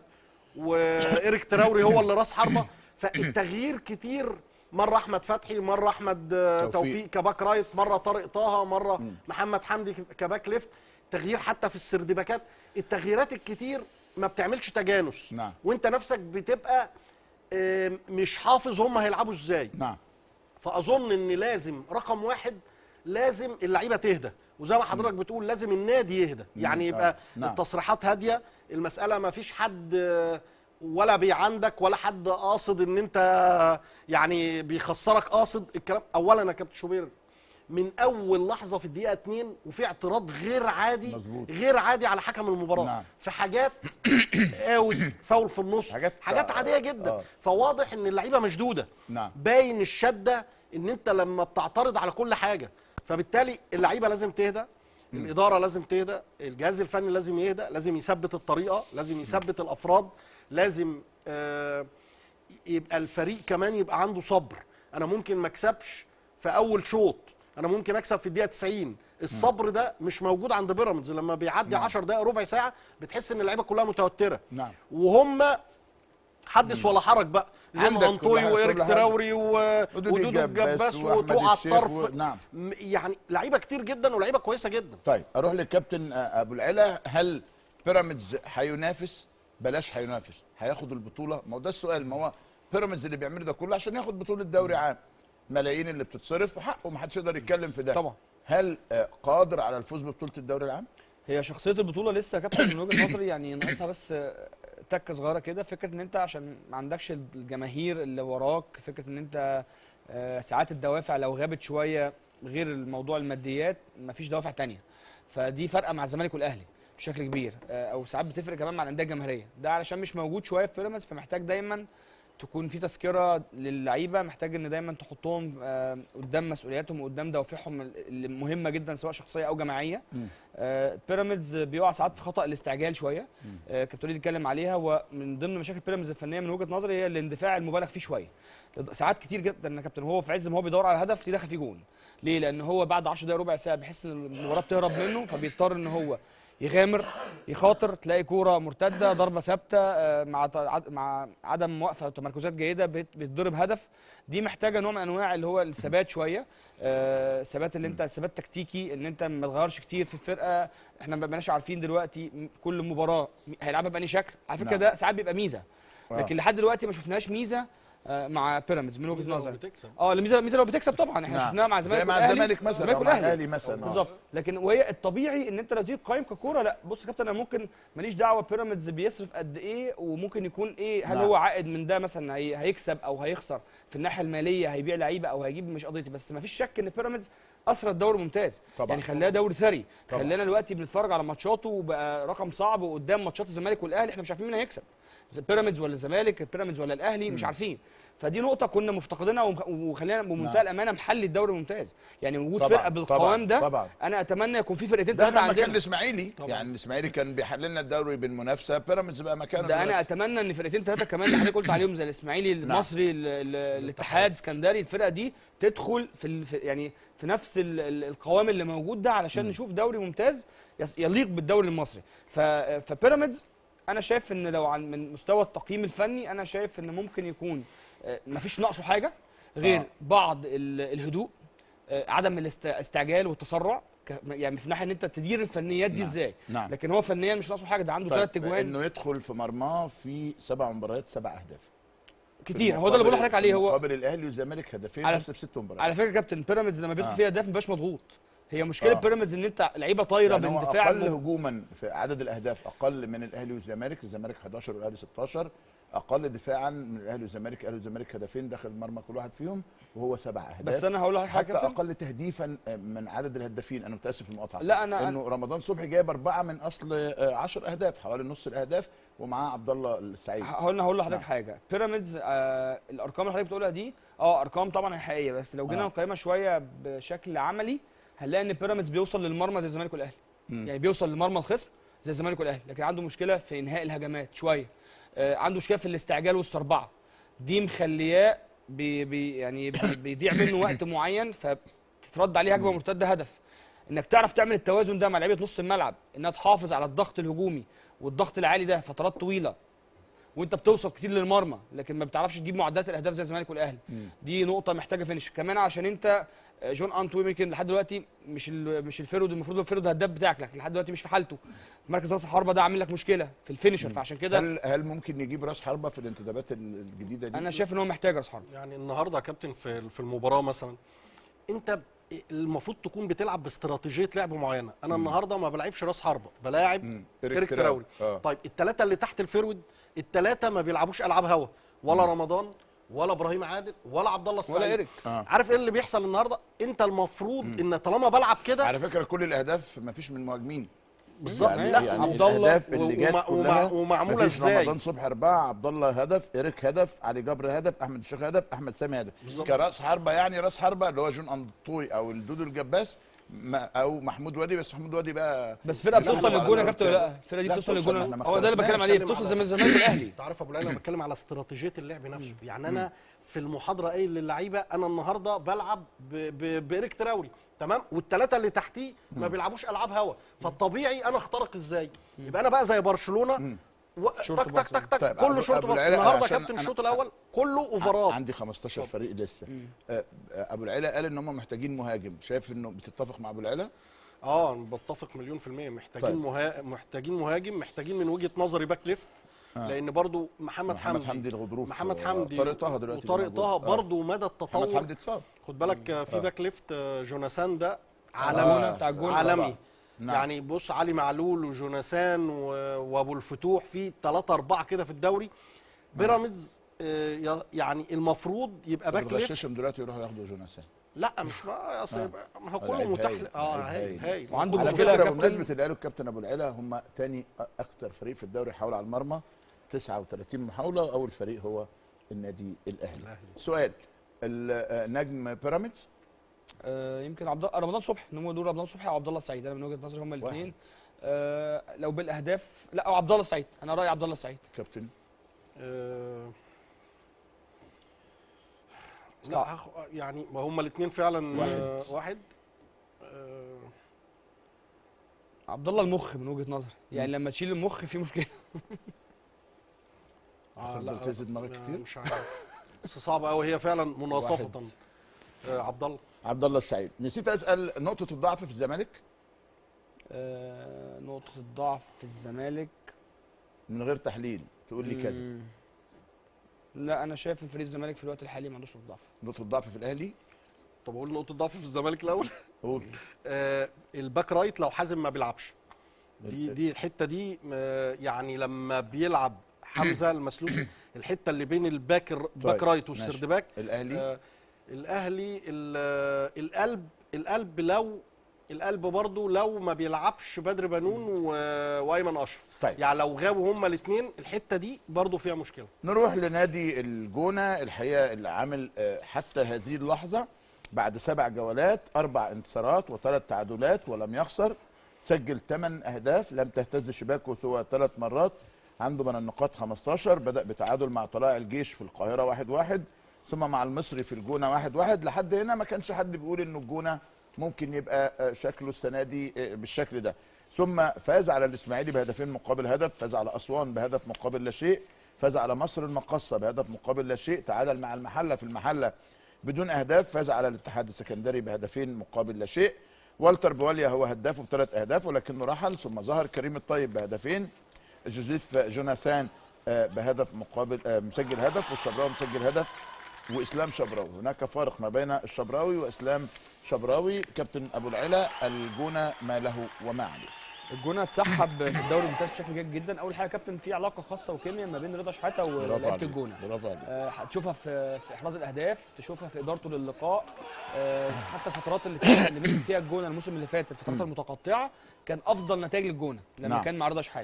B: وايريك تراوري هو اللي راس حربه فالتغيير كتير مره احمد فتحي مره احمد آه،
A: توفيق.
B: توفيق كباك رايت مره طارق طه مره محمد حمدي كباك ليفت تغيير حتى في السردباكات التغييرات الكتير ما بتعملش تجانس
A: نعم.
B: وانت نفسك بتبقى آه، مش حافظ هم هيلعبوا ازاي
A: نعم
B: فاظن ان لازم رقم واحد لازم اللعيبه تهدى وزي ما حضرتك بتقول لازم النادي يهدى يعني
A: آه،
B: يبقى
A: نعم.
B: التصريحات هاديه المساله ما فيش حد آه، ولا بيعندك ولا حد قاصد ان انت يعني بيخسرك قاصد الكلام اولا يا كابتن شوبير من اول لحظه في الدقيقه 2 وفي اعتراض غير عادي
A: مظبوط.
B: غير عادي على حكم المباراه
A: نعم.
B: في حاجات اوت فاول في النص
A: حاجات-
B: حاجات عاديه جدا
A: آه.
B: فواضح ان اللعيبه مشدوده
A: نعم.
B: باين الشده ان انت لما بتعترض على كل حاجه فبالتالي اللعيبه لازم تهدى الاداره لازم تهدى الجهاز الفني لازم يهدى لازم يثبت الطريقه لازم يثبت الافراد لازم آه يبقى الفريق كمان يبقى عنده صبر انا ممكن ما اكسبش في اول شوط انا ممكن اكسب في الدقيقه 90 الصبر ده مش موجود عند بيراميدز لما بيعدي 10 دقائق ربع ساعه بتحس ان اللعيبه كلها متوتره
A: نعم.
B: وهم حدث ولا حرج بقى زي
A: عندك
B: ما
A: كل
B: انطوي
A: حاجة-
B: وايريك
A: كل حاجة.
B: تراوري و...
A: ودودي
B: ودودو
A: الجباس
B: الجباس
A: وأحمد
B: وتقع
A: الشيخ
B: الطرف
A: و- نعم.
B: م- يعني لعيبه كتير جدا ولعيبه كويسه جدا
A: طيب اروح للكابتن آه، ابو العلا هل بيراميدز هينافس بلاش هينافس هياخد البطوله ما هو ده السؤال ما هو بيراميدز اللي بيعمله ده كله عشان ياخد بطوله دوري عام ملايين اللي بتتصرف وحقه ما حدش يقدر يتكلم في ده
C: طبعا.
A: هل آه، قادر على الفوز ببطوله الدوري العام
C: هي شخصيه البطوله لسه يا كابتن من وجهه نظري يعني ناقصها بس آه، تكه صغيره كده فكره ان انت عشان ما عندكش الجماهير اللي وراك فكره ان انت آه، ساعات الدوافع لو غابت شويه غير الموضوع الماديات مفيش دوافع تانية فدي فارقه مع الزمالك والاهلي بشكل كبير آه، او ساعات بتفرق كمان مع الانديه الجماهيريه ده علشان مش موجود شويه في بيراميدز فمحتاج دايما تكون في تذكره للعيبه محتاج ان دايما تحطهم آه، قدام مسؤولياتهم وقدام دوافعهم اللي مهمه جدا سواء شخصيه او جماعيه آه، بيراميدز بيقع ساعات في خطا الاستعجال شويه آه، كابتن وليد اتكلم عليها ومن ضمن مشاكل بيراميدز الفنيه من وجهه نظري هي الاندفاع المبالغ فيه شويه ساعات كتير جدا يا كابتن هو في عز ما هو بيدور على هدف دخل فيه جون ليه لان هو بعد 10 دقائق ربع ساعه بيحس ان المباراه بتهرب منه فبيضطر ان هو يغامر يخاطر تلاقي كوره مرتده ضربه ثابته آه، مع ت- عد- مع عدم موقفه او تمركزات جيده بيت- بيتضرب هدف دي محتاجه نوع من انواع اللي هو الثبات شويه آه، الثبات اللي انت ثبات تكتيكي ان انت ما تغيرش كتير في الفرقه احنا ما بقناش عارفين دلوقتي م- كل مباراه م- هيلعبها بأني شكل على فكره
A: نعم.
C: ده ساعات بيبقى ميزه
A: آه.
C: لكن لحد دلوقتي ما شفناش ميزه آه، مع بيراميدز من وجهه
B: ميزة لو
C: نظري
B: بتكسب.
C: اه الميزه الميزه لو بتكسب طبعا احنا
A: نعم.
C: شفناها مع الزمالك
A: زي مع
C: والأهلي.
A: الزمالك مثلا
C: الزمالك
A: أو مع
C: والأهلي.
A: الاهلي مثلا آه.
C: بالظبط لكن وهي الطبيعي ان انت لو تيجي تقيم ككوره لا بص يا كابتن انا ممكن ماليش دعوه بيراميدز بيصرف قد ايه وممكن يكون ايه هل
A: نعم.
C: هو عائد من ده مثلا هي هيكسب او هيخسر في الناحيه الماليه هيبيع لعيبه او هيجيب مش قضيتي بس ما فيش شك ان بيراميدز اثرت دوري ممتاز
A: طبعاً.
C: يعني خلاه دوري ثري
A: طبعاً.
C: خلانا دلوقتي بنتفرج على ماتشاته وبقى رقم صعب وقدام ماتشات الزمالك والاهلي احنا مش عارفين مين هيكسب ز- بيراميدز ولا الزمالك بيراميدز ولا الاهلي مش عارفين فدي نقطه كنا مفتقدينها ومخ- وخلينا بمنتهى
A: نعم.
C: الامانه محل الدوري ممتاز يعني وجود
A: طبعاً،
C: فرقه بالقوام ده
A: طبعاً.
C: انا اتمنى يكون في فرقتين
A: ده
C: ثلاثه
A: لما كان
C: عندنا
A: الاسماعيلي يعني الاسماعيلي كان بيحل لنا الدوري بالمنافسه بيراميدز بقى مكانه
C: ده انا
A: دلوقتي.
C: اتمنى ان فرقتين ثلاثه كمان اللي حضرتك قلت عليهم زي الاسماعيلي المصري ال- ال- الاتحاد اسكندري الفرقه دي تدخل في, ال- في يعني في نفس ال- ال- القوام اللي موجود ده علشان نشوف دوري ممتاز يس- يليق بالدوري المصري ف- فبيراميدز انا شايف ان لو عن من مستوى التقييم الفني انا شايف ان ممكن يكون آه، مفيش ناقصه حاجه غير
A: آه.
C: بعض ال- الهدوء آه، عدم الاست- الاستعجال والتسرع ك- يعني في ناحيه ان انت تدير الفنيات دي
A: نعم.
C: ازاي
A: نعم.
C: لكن هو فنيا مش ناقصه حاجه ده عنده ثلاث
A: طيب
C: اجوان
A: انه يدخل في مرماه في سبع مباريات سبع اهداف
C: كتير هو ده اللي بقول لحضرتك عليه هو
A: مقابل الاهلي والزمالك هدفين
C: على-
A: بس في ست مباريات
C: على فكره كابتن بيراميدز لما بيدخل
A: آه.
C: فيها اهداف ما بيبقاش مضغوط هي مشكله
A: آه.
C: بيراميدز ان انت لعيبه طايره
A: يعني
C: من
A: هو
C: دفاع
A: اقل
C: الم-
A: هجوما في عدد الاهداف اقل من الاهلي والزمالك الزمالك 11 والاهلي 16 اقل دفاعا من الاهلي والزمالك الاهلي والزمالك هدفين داخل مرمى كل واحد فيهم وهو سبع اهداف
C: بس انا هقول لحضرتك حاجه
A: حتى
C: كابتن
A: اقل تهديفا من عدد الهدافين انا متاسف في المقاطعه
C: لا، أنا-
A: انه رمضان صبحي جايب اربعه من اصل 10 اهداف حوالي نص الاهداف ومعاه عبد الله السعيد
C: هقول هقول لحضرتك
A: نعم.
C: حاجه بيراميدز آه الارقام اللي حضرتك بتقولها دي اه ارقام طبعا هي حقيقيه بس لو جينا
A: آه.
C: نقيمها شويه بشكل عملي هنلاقي ان بيراميدز بيوصل للمرمى زي الزمالك والاهلي
A: مم.
C: يعني بيوصل لمرمى الخصم زي الزمالك والاهلي لكن عنده مشكله في انهاء الهجمات شويه آه عنده مشكله في الاستعجال والسربعه دي مخلياه بي بي يعني بي بيضيع منه وقت معين فتترد عليه هجمه مرتده هدف انك تعرف تعمل التوازن ده مع لعيبه نص الملعب انها تحافظ على الضغط الهجومي والضغط العالي ده فترات طويله وانت بتوصل كتير للمرمى لكن ما بتعرفش تجيب معدلات الاهداف زي الزمالك والاهلي دي نقطه محتاجه فينش كمان عشان انت آه، جون انتو يمكن لحد دلوقتي مش ال- مش الفيرود المفروض هو الفيرود الهداف بتاعك لكن لحد دلوقتي مش في حالته مركز راس الحربه ده عامل لك مشكله في الفينشر فعشان كده
A: هل هل ممكن يجيب راس حربه في الانتدابات ال- الجديده دي؟
C: انا شايف ان هو محتاج راس حربه
B: يعني النهارده يا كابتن في في المباراه مثلا انت ب- المفروض تكون بتلعب باستراتيجيه لعب معينه انا النهارده ما بلعبش راس حربه بلاعب
A: مم.
B: ايريك تراوري
A: آه.
B: طيب الثلاثه اللي تحت الفيرود الثلاثه ما بيلعبوش العاب هوا ولا رمضان ولا ابراهيم عادل ولا عبد الله السعيد
C: ولا ايريك
A: آه.
B: عارف ايه اللي بيحصل النهارده انت المفروض ان طالما بلعب كده
A: على فكره كل الاهداف ما فيش من مهاجمين
B: بالظبط
A: يعني,
B: لا
A: يعني
C: عبد الله
A: الاهداف اللي جت
B: ومع-
A: كلها
B: ومع- ومعمولة
A: مفيش
B: إزاي؟
A: رمضان صبحي اربعه عبد الله هدف ايريك هدف علي جبر هدف احمد الشيخ هدف احمد سامي هدف
B: بالظبط.
A: كراس حربه يعني راس حربه اللي هو جون انطوي او الدودو الجباس ما او محمود وادي بس محمود وادي بقى
C: بس فرقه
A: بيلعب
C: بتوصل
A: على
C: للجون يا
A: الدور
C: كابتن ولا لا
A: التاني.
C: الفرقه دي
A: لا،
C: بتوصل
A: بتوصل،
C: للجون
A: احنا ما
C: هو ده اللي بتكلم عليه
B: اختلفناش.
C: بتوصل زي ما الزمالك والاهلي
B: انت عارف يا ابو العلا انا بتكلم على استراتيجيه اللعب نفسه يعني انا في المحاضره قايل للعيبه انا النهارده بلعب ب- ب- بايريك تراوري تمام والثلاثه اللي تحتيه ما بيلعبوش العاب هوا فالطبيعي انا اخترق ازاي يبقى انا بقى زي برشلونه و...
C: شورت
B: تك
C: باص.
B: تك تك تك
A: طيب،
B: كله
A: أبو-
B: شورت
A: أبو
B: باص
A: العلا
B: النهارده
A: عشان
B: كابتن
A: أنا-
B: الشوط الاول كله اوفرات
A: عندي 15 فريق لسه آه، آه، ابو العلا قال ان هم محتاجين مهاجم شايف انه بتتفق مع ابو العلا
B: اه بتفق مليون في المية محتاجين
A: طيب.
B: مها... محتاجين مهاجم محتاجين من وجهة نظري باك ليفت
A: آه.
B: لان برضو محمد,
A: محمد حمدي الغضروف
B: محمد
A: آه،
B: حمدي
A: طارق طه دلوقتي
B: وطارق
A: موجود.
B: طه
A: آه.
B: برضو مدى
A: محمد
B: التطور
A: حمدي اتصاب
B: خد بالك آه، في
A: آه.
B: باك ليفت آه، جوناثان ده
A: آه،
B: عالمي
C: بتاع الجون
B: عالمي
A: طبعاً. نعم.
B: يعني بص علي معلول وجوناثان و- وابو الفتوح في ثلاثة أربعة كده في الدوري بيراميدز آه، ي- يعني المفروض يبقى باك ليفت
A: بتغششهم دلوقتي يروحوا ياخدوا جوناثان
B: لا مش ما اصل يبقى- ما هو
A: آه،
B: كله
A: لعيب
B: متاح
A: هايل،
B: اه
A: لعيب
B: هايل
A: هايل.
B: هايل
C: وعنده
A: على
C: مشكلة يا
A: فكره
C: كابتن.
A: بمناسبه اللي قاله الكابتن ابو العلا هم تاني اكتر فريق في الدوري حاول على المرمى 39 محاوله واول فريق هو النادي الاهلي
B: الأهلي.
A: سؤال ال- آه، نجم بيراميدز
C: آه، يمكن عبد رمضان صبحي ان هم دول رمضان صبحي او عبد الله السعيد انا من وجهه نظري هم الاثنين آه لو بالاهداف لا او عبد الله السعيد انا رايي عبد الله السعيد
A: كابتن
B: آه، لا
C: صعب.
B: هاخ- يعني ما هما الاثنين فعلا
A: واحد.
B: آه، واحد آه،
C: عبد الله المخ من وجهه نظري يعني لما تشيل المخ في مشكله
B: آه،
A: هتفضل
B: لا،
A: تهز دماغك
B: يعني
A: كتير؟
B: مش عارف بس صعبه قوي هي فعلا مناصفه
A: واحد.
B: آه، عبد الله
A: عبد الله السعيد نسيت اسال نقطه الضعف في الزمالك
C: آه نقطه الضعف في الزمالك
A: من غير تحليل تقول لي كذا
C: مم. لا انا شايف ان فريق الزمالك في الوقت الحالي ما عندوش نقطه ضعف
A: نقطه الضعف في الاهلي
B: طب اقول نقطه ضعف في الزمالك الاول
A: قول
B: آه، الباك رايت لو حازم ما بيلعبش دي دي الحته دي آه، يعني لما بيلعب حمزه المسلوسي الحته اللي بين الباك الر- باك
A: طيب،
B: رايت
A: ماشي.
B: والسرد باك
A: الاهلي
B: آه الاهلي ال- آه، القلب القلب لو القلب برضو لو ما بيلعبش بدر بنون و- وايمن اشرف
A: طيب.
B: يعني لو غابوا هما الاثنين الحته دي برضو فيها مشكله
A: نروح لنادي الجونة الحقيقة اللي عامل آه، حتى هذه اللحظة بعد سبع جولات أربع انتصارات وثلاث تعادلات ولم يخسر سجل ثمان أهداف لم تهتز شباكه سوى ثلاث مرات عنده من النقاط 15 بدأ بتعادل مع طلائع الجيش في القاهرة واحد واحد ثم مع المصري في الجونة واحد واحد لحد هنا ما كانش حد بيقول إنه الجونة ممكن يبقى آه، شكله السنة دي آه، بالشكل ده ثم فاز على الإسماعيلي بهدفين مقابل هدف فاز على أسوان بهدف مقابل لا شيء فاز على مصر المقصة بهدف مقابل لا شيء تعادل مع المحلة في المحلة بدون أهداف فاز على الاتحاد السكندري بهدفين مقابل لا شيء والتر بواليا هو هدافه بثلاث أهداف ولكنه رحل ثم ظهر كريم الطيب بهدفين جوزيف جوناثان آه، بهدف مقابل آه، مسجل هدف والشبراوي مسجل هدف واسلام شبراوي هناك فارق ما بين الشبراوي واسلام شبراوي كابتن ابو العلا الجونه ما له وما عليه
C: الجونه اتسحب في الدوري الممتاز بشكل جيد جدا اول حاجه يا كابتن في علاقه خاصه وكيمياء ما بين رضا شحاته
A: برافو
C: ولعيبه
A: عليك
C: الجونه
A: برافو عليك
C: آه، هتشوفها في في احراز الاهداف تشوفها في ادارته للقاء آه، حتى الفترات اللي كان اللي مسك فيها الجونه الموسم اللي فات الفترات المتقطعه كان افضل نتائج للجونه لما
A: نعم.
C: كان مع رضا شحاته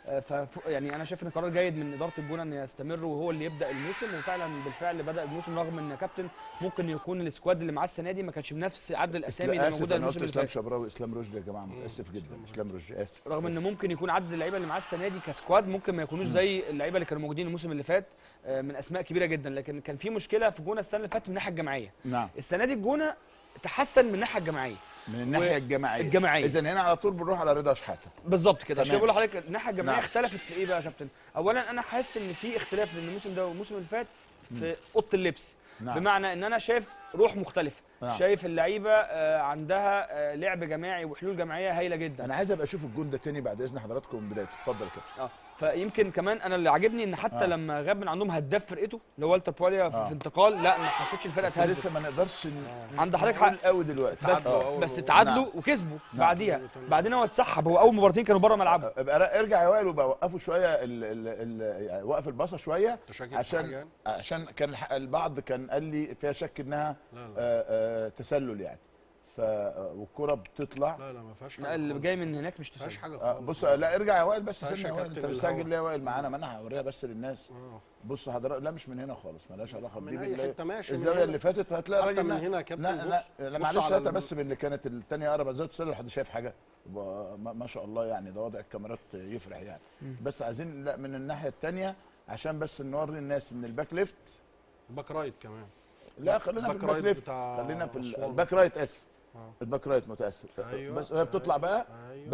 C: آه، ف يعني انا شايف ان قرار جيد من اداره الجونه ان يستمر وهو اللي يبدا الموسم وفعلا بالفعل بدا الموسم رغم ان كابتن ممكن يكون السكواد اللي معاه السنه دي ما كانش بنفس عدد الاسامي اللي
A: اسف
C: موجوده
A: انا قلت
C: الموسم اللي
A: اسلام
C: فات
A: شبراوي اسلام رشدي يا جماعه متاسف جدا اسلام رشدي اسف
C: رغم ان
A: آسف.
C: ممكن يكون عدد اللعيبه اللي معاه السنه دي كسكواد ممكن ما يكونوش زي اللعيبه اللي كانوا موجودين الموسم اللي فات آه، من اسماء كبيره جدا لكن كان في مشكله في الجونه السنه اللي فاتت من الناحيه الجماعيه
A: نعم
C: السنه دي الجونه تحسن من الناحيه الجماعيه
A: من الناحيه الجماعيه
C: الجماعية.
A: اذا هنا على طول بنروح على رضا شحاته
C: بالظبط كده عشان
A: تمام.
C: بقول لحضرتك الناحيه الجماعيه
A: نعم.
C: اختلفت في ايه بقى يا كابتن اولا انا حاسس ان في اختلاف بين الموسم ده والموسم اللي فات في اوضه اللبس
A: نعم.
C: بمعنى ان انا شايف روح مختلفه
A: نعم.
C: شايف اللعيبه آه، عندها آه، لعب جماعي وحلول جماعيه هايله جدا
A: انا عايز ابقى اشوف الجون ده تاني بعد اذن حضراتكم من بدايته اتفضل كده
C: اه فيمكن كمان انا اللي عاجبني ان حتى
A: آه.
C: لما غاب من عندهم هداف فرقته اللي هو والتر بواليا في,
A: آه.
C: في انتقال لا ما حسيتش الفرقه
A: بس
C: اتهزت
A: لسه ما نقدرش ن-
C: عند حضرتك
A: نقول
C: حق
A: قوي دلوقتي
C: بس
A: آه.
C: بس تعادلوا
A: نعم.
C: وكسبوا
A: نعم.
C: بعديها بعدين هو اتسحب هو اول مباراتين كانوا بره ملعبه
A: ابقى ر- ارجع يا وائل وبقى وقفوا شويه ال ال ال يعني وقف الباصه شويه
B: أنت شاكك في حاجة
A: عشان
B: يعني؟
A: عشان كان الح- البعض كان قال لي فيها شك انها
B: لا لا.
A: آه آه تسلل يعني ف والكره بتطلع
B: لا لا ما فيهاش حاجه
C: لا اللي
B: خالص.
C: جاي من هناك مش
B: ما فيهاش
C: تسلل
B: حاجه
A: آه
B: خالص
A: بص لا ارجع يا وائل بس
B: ماشي
A: استنى
B: يا
A: يا وائل
B: كابتن
A: انت مستعجل
B: الهوا.
A: ليه يا وائل معانا ما انا هوريها بس للناس
B: آه.
A: بص حضرتك لا مش من هنا خالص ملهاش علاقه
B: من
A: دي
B: أي
A: بالله-
B: حتة ماشي، من
A: الزاويه
B: هنا.
A: اللي فاتت هتلاقي
B: حتى
A: الراجل
B: من
A: نا-
B: هنا يا كابتن،
A: لا لا
B: بص-
A: لا
B: بص
A: معلش
B: على
A: هاتها
B: ال-
A: بس من اللي كانت الثانيه اقرب زاويه السله حد شايف حاجه يبقى ما ما شاء الله يعني ده وضع الكاميرات يفرح يعني بس عايزين لا من الناحيه الثانيه عشان بس نوري الناس ان الباك ليفت
B: باك رايت كمان
A: لا خلينا في
B: الباك
A: الباك
B: رايت
A: ليفت
B: بتاع
A: خلينا في ال-
B: أسوان.
A: الباك رايت اسف
B: آه.
A: الباك رايت متاسف
B: أيوة،
A: بس وهي بتطلع بقى
B: أيوة.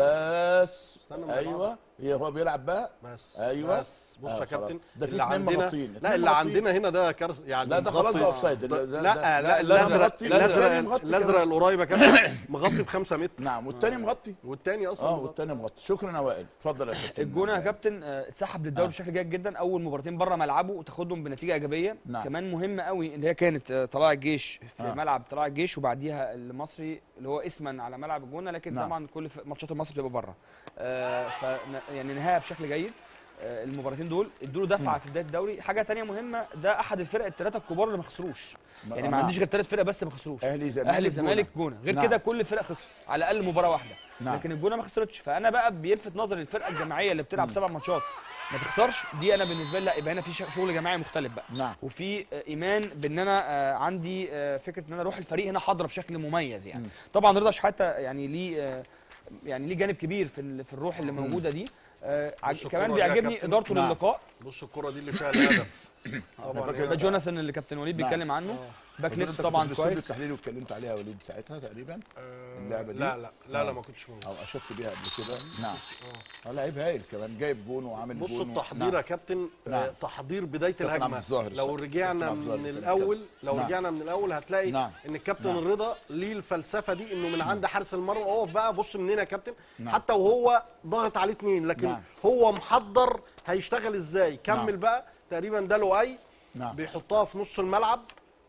A: بس
B: استنى مع
A: ايوه هي هو بيلعب بقى
B: بس
A: أيوة.
B: بس بص
A: آه،
B: يا
A: خلاص.
B: كابتن
A: ده في
B: اللي
A: اتنين
B: عندنا
A: مغطين،
B: لا
A: اتنين
B: اللي
A: مغطين.
B: عندنا هنا ده كارثه يعني
A: لا ده خلاص
B: مغطي-
A: ده اوفسايد
B: ده-
A: ده- ده-
B: لا
A: ده-
B: لا
A: الازرق
B: الازرق الازرق
A: الازرق مغطي
B: الازرق
A: كمان.
B: القريب يا كابتن مغطي ب 5 متر
A: نعم والتاني مغطي
B: والتاني اصلا
A: اه
B: مغطي.
A: والتاني مغطي شكرا يا وائل اتفضل يا كابتن
C: الجونه يا كابتن آه، اتسحب للدوري
A: آه.
C: بشكل جيد جدا اول مباراتين بره ملعبه وتاخدهم بنتيجه ايجابيه
A: نعم.
C: كمان مهمه قوي اللي هي كانت آه، طلائع الجيش في
A: آه.
C: ملعب طلائع الجيش وبعديها المصري اللي هو اسما على ملعب الجونه لكن
A: نعم.
C: طبعا كل ف- ماتشات المصري بتبقى بره آه، ف يعني نهايه بشكل جيد آه، المباراتين دول ادوا له دفعه في بدايه الدوري حاجه تانية مهمه ده احد الفرق الثلاثه الكبار اللي ما خسروش يعني ما
A: نعم.
C: عنديش غير ثلاث فرق بس ما خسروش
A: اهلي زمالك
C: اهلي زمالك جونه غير
A: نعم.
C: كده كل الفرق خسر على الاقل مباراه واحده
A: نعم.
C: لكن الجونه ما خسرتش فانا بقى بيلفت نظري الفرقه الجماعيه اللي بتلعب سبع ماتشات ما تخسرش دي انا بالنسبه لي لا يبقى هنا في ش- شغل جماعي مختلف بقى
A: نعم
C: وفي آه، ايمان بان انا آه، عندي آه، فكره ان انا اروح الفريق هنا حاضره بشكل مميز يعني طبعا رضا شحاته يعني ليه آه، يعني ليه جانب كبير في ال- في الروح اللي موجوده دي آه، عج-
B: بص
C: كمان
B: الكرة دي يا
C: بيعجبني
B: كابتن.
C: ادارته
A: نعم.
C: للقاء
B: بص الكرة دي اللي فيها الهدف طبعا
A: فاكر
C: ده
B: هنا-
C: جوناثان اللي كابتن وليد
A: نعم.
C: بيتكلم عنه
B: آه.
C: باك
A: أظن
C: ليفت
A: أنت
C: طبعا
A: كنت في الاستوديو
C: كويس
A: التحليلي واتكلمت عليها يا وليد ساعتها تقريبا
B: آه،
A: اللعبة دي؟
B: لا لا لا لا
A: آه.
B: ما كنتش موجود
A: او اشرت بيها قبل كده نعم اه لعيب هايل كمان جايب جون وعامل
B: بص
A: جون و-
B: التحضير
A: نعم.
B: يا كابتن
A: نعم.
B: آه، تحضير بدايه
A: كابتن عبد
B: الهجمه
A: الظاهر
B: لو
A: صح.
B: رجعنا
A: كابتن عبد الظاهر
B: من
A: كان
B: الاول لو
A: نعم.
B: رجعنا من الاول هتلاقي
A: نعم.
B: ان الكابتن
A: نعم.
B: رضا ليه الفلسفه دي انه من عند حارس المرمى اقف بقى بص منين يا كابتن
A: نعم.
B: حتى وهو ضاغط عليه اتنين لكن
A: نعم.
B: هو محضر هيشتغل ازاي كمل
A: نعم.
B: بقى تقريبا ده لؤي
A: نعم
B: بيحطها في نص الملعب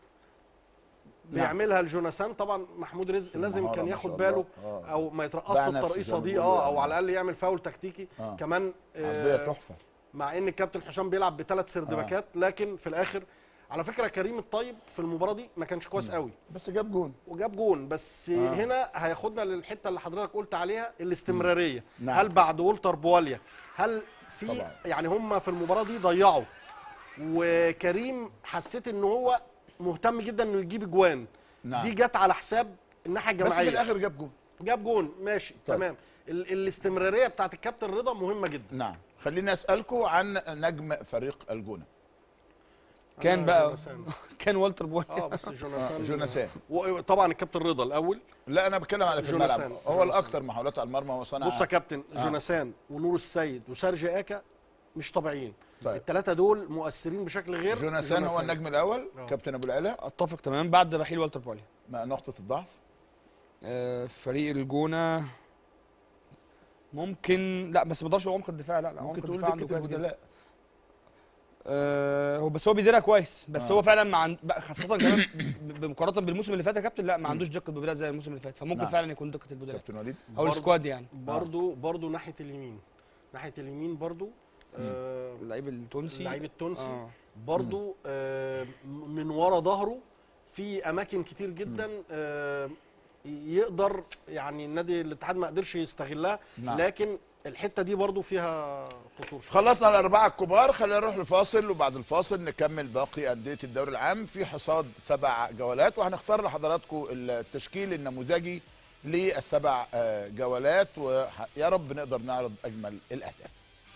B: بيعملها لجوناثان طبعا محمود رزق لازم
A: مهارة
B: كان
A: ما
B: ياخد
A: شاء
B: باله
A: الله. آه.
B: او ما يترقصش
A: باع نفسه زي
B: الترقيصه
A: ما
B: دي
A: بيقولوا
B: اه او
A: يعني.
B: على الاقل يعمل فاول تكتيكي
A: آه.
B: كمان
A: عرضيه
B: آه،
A: تحفه
B: مع ان الكابتن حسام بيلعب بثلاث سردباكات لكن في الاخر على فكره كريم الطيب في المباراه دي ما كانش كويس قوي
A: بس جاب جون
B: وجاب جون بس
A: آه.
B: آه. هنا هياخدنا للحته اللي حضرتك قلت عليها الاستمراريه
A: نعم.
B: هل بعد وولتر بواليا هل في
A: طبعاً.
B: يعني هم في المباراه دي ضيعوا وكريم حسيت ان هو مهتم جدا انه يجيب اجوان
A: نعم.
B: دي جت على حساب الناحيه
A: بس
B: الجماعيه
A: في الاخر جاب جون
B: جاب جون ماشي
A: طيب.
B: تمام ال الاستمراريه بتاعت الكابتن رضا مهمه جدا
A: نعم خليني اسالكم عن نجم فريق الجونه
C: كان
B: أنا
C: بقى
B: جوناثان.
C: كان والتر بوي
B: اه بس
A: آه،
B: جوناثان
A: جوناثان
B: وطبعا الكابتن رضا الاول
A: لا انا بتكلم على في الملعب
B: جوناثان.
A: هو
B: جوناثان.
A: الاكثر محاولات على المرمى وصنع
B: بص يا كابتن
A: آه.
B: جوناثان ونور السيد وسيرجي اكا مش طبيعيين
A: طيب.
B: الثلاثه دول مؤثرين بشكل غير
A: جوناثان هو النجم الاول
B: آه.
A: كابتن ابو العلا
C: اتفق تماما بعد رحيل والتر بوي
A: مع نقطه الضعف
C: آه، فريق الجونه ممكن لا بس ما اقدرش اقول عمق الدفاع لا لا عمق
A: ممكن تقول
C: الدفاع عنده
A: دكه
C: كويس جدا
A: البدلاء
C: آه، هو بس هو بيديرها كويس بس
A: آه.
C: هو فعلا مع بقى خاصه كمان ب- بمقارنه بالموسم اللي فات يا كابتن لا ما عندوش دقه بدلاء زي الموسم اللي فات فممكن
A: نعم.
C: فعلا يكون دقه البدلاء
A: كابتن وليد
C: او السكواد يعني
B: برضو برضو ناحيه اليمين ناحيه اليمين برضو آه
C: اللعيب التونسي
B: اللعيب التونسي
C: آه.
B: برضو آه من ورا ظهره في اماكن كتير جدا آه يقدر يعني النادي الاتحاد ما قدرش يستغلها
A: نعم.
B: لكن الحته دي برضو فيها قصور شوية.
A: خلصنا الأربعة الكبار خلينا نروح لفاصل وبعد الفاصل نكمل باقي أندية الدوري العام في حصاد سبع جولات وهنختار لحضراتكم التشكيل النموذجي للسبع آه، جولات ويا رب نقدر نعرض أجمل الأهداف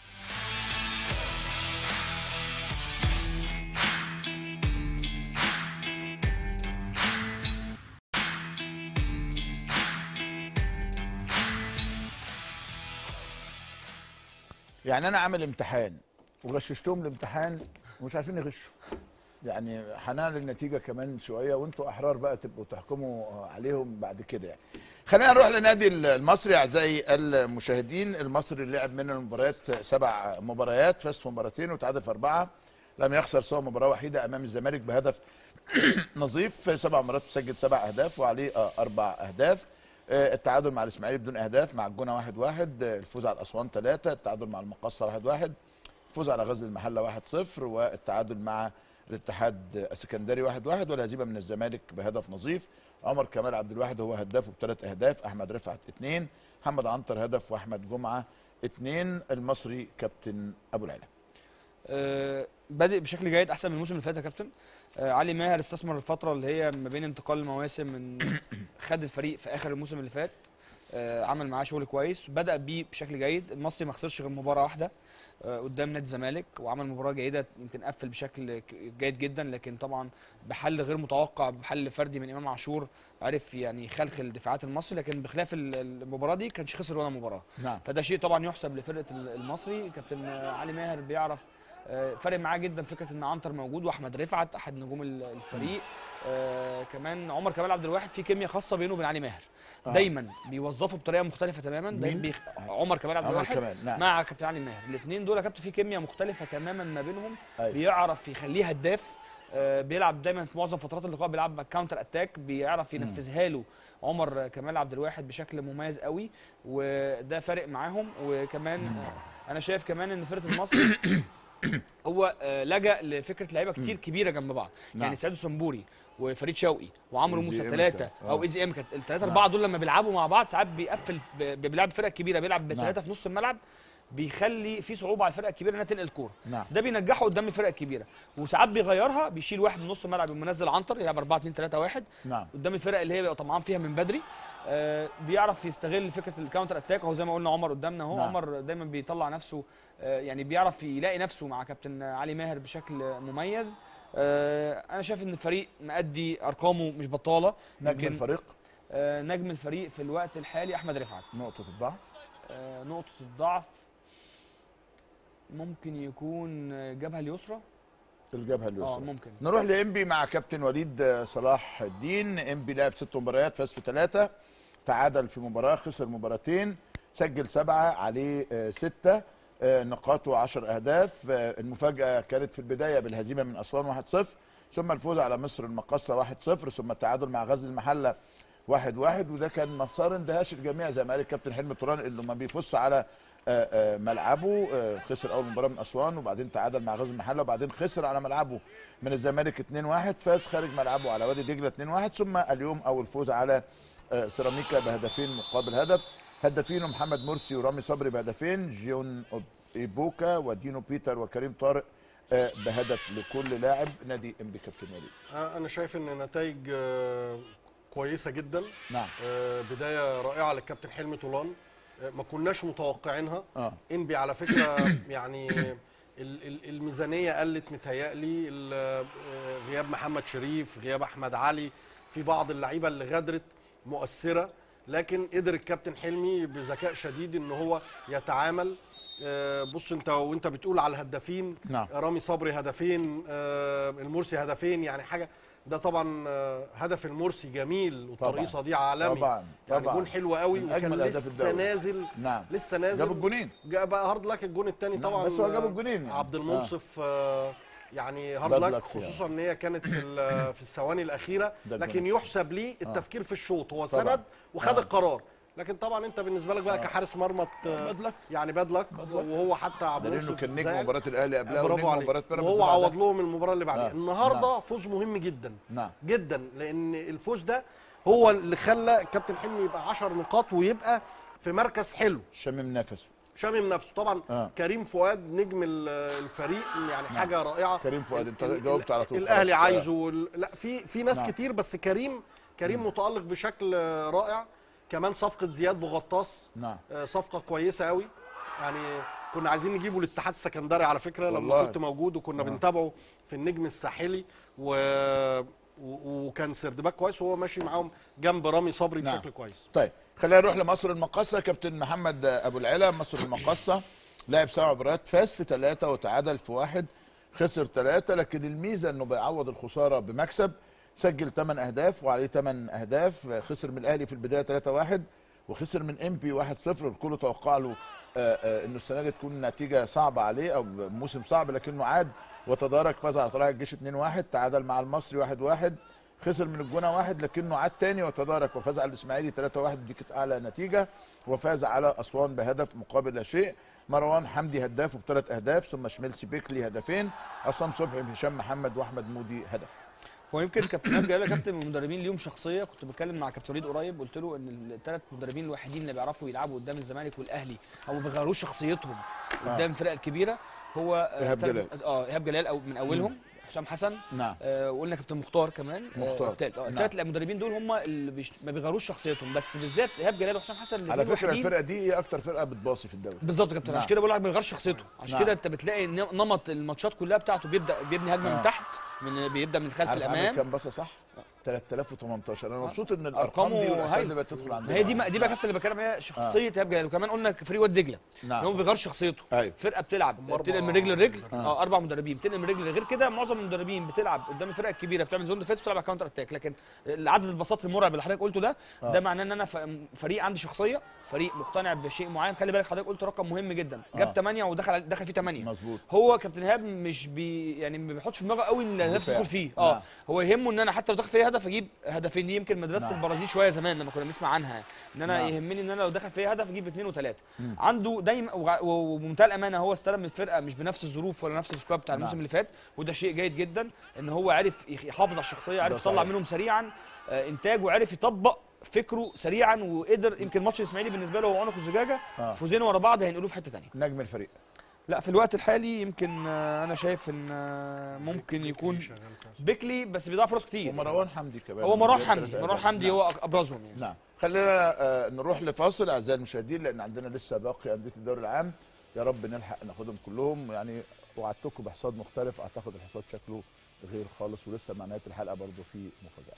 A: يعني انا عامل امتحان وغششتهم الامتحان ومش عارفين يغشوا يعني هنعلن النتيجه كمان شويه وانتوا احرار بقى تبقوا تحكموا عليهم بعد كده يعني خلينا نروح لنادي المصري اعزائي المشاهدين المصري اللي لعب من المباريات سبع مباريات فاز في مباراتين وتعادل في اربعه لم يخسر سوى مباراه وحيده امام الزمالك بهدف نظيف في سبع مرات مسجل سبع اهداف وعليه آه، اربع اهداف آه، التعادل مع الاسماعيلي بدون اهداف مع الجونه واحد واحد آه، الفوز على الاسوان ثلاثه التعادل مع المقصه واحد واحد الفوز على غزل المحله واحد صفر والتعادل مع الاتحاد السكندري واحد واحد والهزيمه من الزمالك بهدف نظيف عمر كمال عبد الواحد هو هدافه بثلاث اهداف احمد رفعت اثنين محمد عنتر هدف واحمد جمعه اثنين المصري كابتن ابو العلا
C: آه، بادئ بشكل جيد احسن من الموسم اللي فات يا كابتن آه، علي ماهر استثمر الفتره اللي هي ما بين انتقال المواسم من خد الفريق في اخر الموسم اللي فات آه، عمل معاه شغل كويس بدا بيه بشكل جيد المصري ما خسرش غير مباراه واحده آه، قدام نادي الزمالك وعمل مباراه جيده يمكن قفل بشكل ك- جيد جدا لكن طبعا بحل غير متوقع بحل فردي من امام عاشور عرف يعني يخلخل دفاعات المصري لكن بخلاف ال- المباراه دي كانش خسر ولا مباراه
A: نعم
C: فده شيء طبعا يحسب لفرقه ال- المصري كابتن علي ماهر بيعرف آه، فارق معاه جدا فكره ان عنتر موجود واحمد رفعت احد نجوم ال- الفريق آه، كمان عمر كمال عبد الواحد في كيمياء خاصه بينه وبين علي ماهر
A: آه.
C: دايما بيوظفه بطريقه مختلفه تماما دايما
A: مين؟
C: بيخ... عمر كمال عبد
A: عمر
C: الواحد
A: كمال نعم
C: مع كابتن علي ماهر الاثنين دول يا كابتن في كيمياء مختلفه تماما ما بينهم
A: أيوة.
C: بيعرف يخليه هداف آه، بيلعب دايما في معظم فترات اللقاء بيلعب كاونتر اتاك بيعرف ينفذها له عمر كمال عبد الواحد بشكل مميز قوي وده فارق معاهم وكمان آه، انا شايف كمان ان فرقه المصري هو آه، لجأ لفكره لعيبه كتير كبيره جنب بعض
A: نعم.
C: يعني سعيد سمبوري وفريد شوقي وعمرو
A: إيزي
C: موسى
A: إمكا.
C: ثلاثه
A: آه.
C: او ايزي امكا الثلاثه
A: نعم.
C: اربعه دول لما بيلعبوا مع بعض ساعات بيقفل ب- ب- بيلعب فرق كبيره بيلعب
A: نعم.
C: بثلاثه في نص الملعب بيخلي في صعوبه على الفرقه الكبيره انها تنقل الكوره
A: نعم
C: ده بينجحه قدام الفرق الكبيره وساعات بيغيرها بيشيل واحد من نص الملعب ومنزل عنتر يلعب 4 2 3 1
A: نعم
C: قدام الفرق اللي هي بيبقى طمعان فيها من بدري آه بيعرف يستغل فكره الكاونتر اتاك اهو زي ما قلنا عمر قدامنا اهو
A: نعم.
C: عمر دايما بيطلع نفسه آه يعني بيعرف يلاقي نفسه مع كابتن علي ماهر بشكل مميز آه انا شايف ان الفريق مأدي ارقامه مش بطاله
A: نجم
C: يمكن،
A: الفريق
C: آه نجم الفريق في الوقت الحالي احمد رفعت
A: نقطه الضعف
C: آه نقطه الضعف ممكن يكون آه، الجبهه اليسرى
A: الجبهه
C: اه
A: اليسرى
C: ممكن
A: نروح لانبي مع كابتن وليد آه، صلاح الدين انبي لعب ست مباريات فاز في ثلاثه تعادل في مباراه خسر مباراتين سجل سبعه عليه آه، سته آه، نقاطه 10 اهداف آه، المفاجاه كانت في البدايه بالهزيمه من اسوان 1-0 ثم الفوز على مصر المقصه 1-0 ثم التعادل مع غزل المحله واحد واحد وده كان مسار اندهاش الجميع زي ما قال الكابتن حلمي طوران انه ما بيفص على آه، آه، ملعبه آه، خسر اول مباراه من اسوان وبعدين تعادل مع غزل المحله وبعدين خسر على ملعبه من الزمالك 2-1 فاز خارج ملعبه على وادي دجله 2-1 ثم اليوم اول فوز على آه، سيراميكا بهدفين مقابل هدف هدافينه محمد مرسي ورامي صبري بهدفين جيون ايبوكا ودينو بيتر وكريم طارق آه، بهدف لكل لاعب نادي انبي كابتن وليد
B: آه، انا شايف ان نتائج آه، كويسه جدا
A: نعم
B: آه، بدايه رائعه للكابتن حلمي طولان آه، ما كناش متوقعينها
A: اه
B: انبي على فكره يعني ال- ال- الميزانيه قلت متهيألي ال- آه، غياب محمد شريف غياب احمد علي في بعض اللعيبه اللي غادرت مؤثره لكن قدر الكابتن حلمي بذكاء شديد ان هو يتعامل آه، بص انت وانت بتقول على الهدافين
A: نعم
B: رامي صبري هدفين آه، المرسي هدفين يعني حاجه ده طبعا آه، هدف المرسي جميل والترقيصه دي عالمي
A: طبعا
B: يعني
A: طبعا
B: جون حلو قوي
A: من
B: وكان
A: أجمل أهداف
B: لسه
A: الدوري.
B: نازل
A: نعم
B: لسه نازل
A: جاب الجونين
B: جاب بقى هارد لك الجون الثاني
A: نعم،
B: طبعا
A: بس هو جاب
B: آه،
A: الجونين يعني.
B: عبد
A: آه.
B: المنصف آه، يعني هارد
A: باد
B: لك
A: لك فيها.
B: خصوصا ان هي كانت في ال- في الثواني الاخيره
A: ده
B: لكن
A: الجون.
B: يحسب ليه التفكير في الشوط هو
A: طبعاً.
B: سند وخد
A: آه.
B: القرار لكن طبعا انت بالنسبه لك بقى كحارس مرمى ت-
A: باد لك.
B: يعني باد لك
A: باد لك.
B: وهو حتى عبد
A: لانه
B: المنصف
A: كان نجم
B: زعل.
A: مباراه الاهلي قبلها
B: برافو
A: ونجم
B: عليك
A: مباراه بيراميدز
B: وهو
A: بعدها.
B: عوض لهم المباراه اللي بعدها
A: آه.
B: النهارده فوز مهم جدا
A: نعم
B: جدا لان الفوز ده هو اللي خلى كابتن حلمي يبقى 10 نقاط ويبقى في مركز حلو
A: شمم نفسه
B: شامم نفسه طبعا
A: آه.
B: كريم فؤاد نجم ال- الفريق يعني حاجه رائعه
A: كريم فؤاد، أنت
B: ال- ال-
A: جاوبت على طول
B: الاهلي
A: خلاص.
B: عايزه وال- لا في في ناس
A: نعم.
B: كتير بس كريم كريم متالق بشكل رائع كمان صفقه زياد بوغطاس
A: نعم
B: آه، صفقه كويسه قوي يعني كنا عايزين نجيبه الاتحاد السكندري على فكره لما
A: والله.
B: كنت موجود وكنا
A: آه.
B: بنتابعه في النجم الساحلي و... و- وكان سردباك كويس وهو ماشي معاهم جنب رامي صبري
A: نعم.
B: بشكل كويس
A: طيب خلينا نروح لمصر المقاصة كابتن محمد ابو العلا مصر المقاصة لعب سبع مباريات فاز في ثلاثة وتعادل في واحد خسر ثلاثة لكن الميزة انه بيعوض الخسارة بمكسب سجل 8 اهداف وعليه 8 اهداف خسر من الاهلي في البداية 3-1 وخسر من ام بي 1-0 الكل توقع له آه، آه، انه السنه دي تكون نتيجه صعبه عليه او موسم صعب لكنه عاد وتدارك فاز على طلائع الجيش 2-1 تعادل مع المصري 1-1 خسر من الجونه واحد لكنه عاد تاني وتدارك وفاز على الاسماعيلي 3-1 ودي كانت اعلى نتيجه وفاز على اسوان بهدف مقابل لا شيء مروان حمدي هدافه بثلاث اهداف ثم شميلسي بيكلي هدفين عصام صبحي هشام محمد واحمد مودي هدف
C: هو يمكن كابتن ايهاب جلال كابتن من المدربين ليهم شخصيه كنت بتكلم مع كابتن وليد قريب قلت له ان الثلاث مدربين الوحيدين اللي بيعرفوا يلعبوا قدام الزمالك والاهلي او ما بيغيروش شخصيتهم قدام الفرق الكبيره هو آه،
A: إيهاب
C: تلات-
A: جلال.
C: اه ايهاب جلال او من اولهم حسام حسن
A: نعم
C: آه وقلنا كابتن مختار كمان
A: مختار.
C: آه التالت اه
A: نعم.
C: الثلاث المدربين دول هم اللي بيش... ما بيغيروش شخصيتهم بس بالذات ايهاب جلال وحسام حسن
A: على
C: الاتنين
A: فكره
C: وحيدين.
A: الفرقه دي هي اكتر فرقه بتباصي في الدوري
C: بالظبط يا كابتن
A: نعم.
C: عشان كده بقول لك ما بيغيرش شخصيته عشان
A: نعم.
C: كده انت بتلاقي ن- نمط الماتشات كلها بتاعته بيبدا بيبني هجمه
A: آه.
C: من تحت من بيبدا من خلف
A: عارف عامل
C: الامام
A: كام باصه صح 3018 انا مبسوط ان الارقام
C: أرقامه
A: دي والاسامي
C: هايلة.
A: دي بقت تدخل عندنا
C: ما هي دي ما دي بقى كابتن اللي بتكلم عليها شخصيه ايهاب جلال وكمان قلنا فريق واد دجله ان هو
A: نعم
C: ما بيغيرش شخصيته
A: ايوه
C: فرقه بتلعب
B: أربعة
C: بتنقل من رجل لرجل
A: آه.
C: اه اربع مدربين بتنقل من رجل لغير كده معظم المدربين بتلعب قدام الفرق الكبيره بتعمل زون ديفينس بتلعب على كاونتر اتاك لكن عدد الباصات المرعب اللي حضرتك قلته ده
A: آه.
C: ده معناه ان انا ف- فريق عندي شخصيه فريق مقتنع بشيء معين خلي بالك حضرتك قلت رقم مهم جدا جاب
A: آه.
C: 8 ودخل دخل فيه 8
A: مظبوط
C: هو كابتن ايهاب مش بي يعني ما بيحطش في دماغه قوي ان الهدف
A: دفاع.
C: يدخل فيه
A: نعم.
C: اه هو يهمه ان انا حتى لو دخل فيا هدف اجيب هدفين دي يمكن مدرسه
A: نعم.
C: البرازيل شويه زمان لما كنا بنسمع عنها ان انا
A: نعم.
C: يهمني ان انا لو دخل فيا هدف اجيب اثنين وثلاثه
A: مم.
C: عنده دايما وع- و- وبمنتهى الامانه هو استلم من الفرقه مش بنفس الظروف ولا نفس السكواد بتاع
A: نعم.
C: الموسم اللي فات وده شيء جيد جدا ان هو عرف يخ- يحافظ على الشخصيه
A: ده
C: عرف يطلع
A: صحيح.
C: منهم سريعا آه، انتاج وعرف يطبق فكره سريعا وقدر يمكن ماتش الاسماعيلي بالنسبه له هو عنق الزجاجه
A: آه.
C: فوزين ورا بعض هينقلوه في حته ثانيه
A: نجم الفريق
C: لا في الوقت الحالي يمكن آه، انا شايف ان آه، ممكن يكون بيكلي بس بيضيع فرص كتير
A: ومروان حمدي كمان
C: هو مروان
A: جاب
C: حمدي
A: ثلاثة
C: مروان
A: أهداف.
C: حمدي
A: نعم.
C: هو ابرزهم يعني
A: نعم خلينا آه، نروح لفاصل اعزائي المشاهدين لان عندنا لسه باقي انديه الدوري العام يا رب نلحق ناخدهم كلهم يعني وعدتكم بحصاد مختلف اعتقد الحصاد شكله غير خالص ولسه مع نهايه الحلقه برضه في مفاجات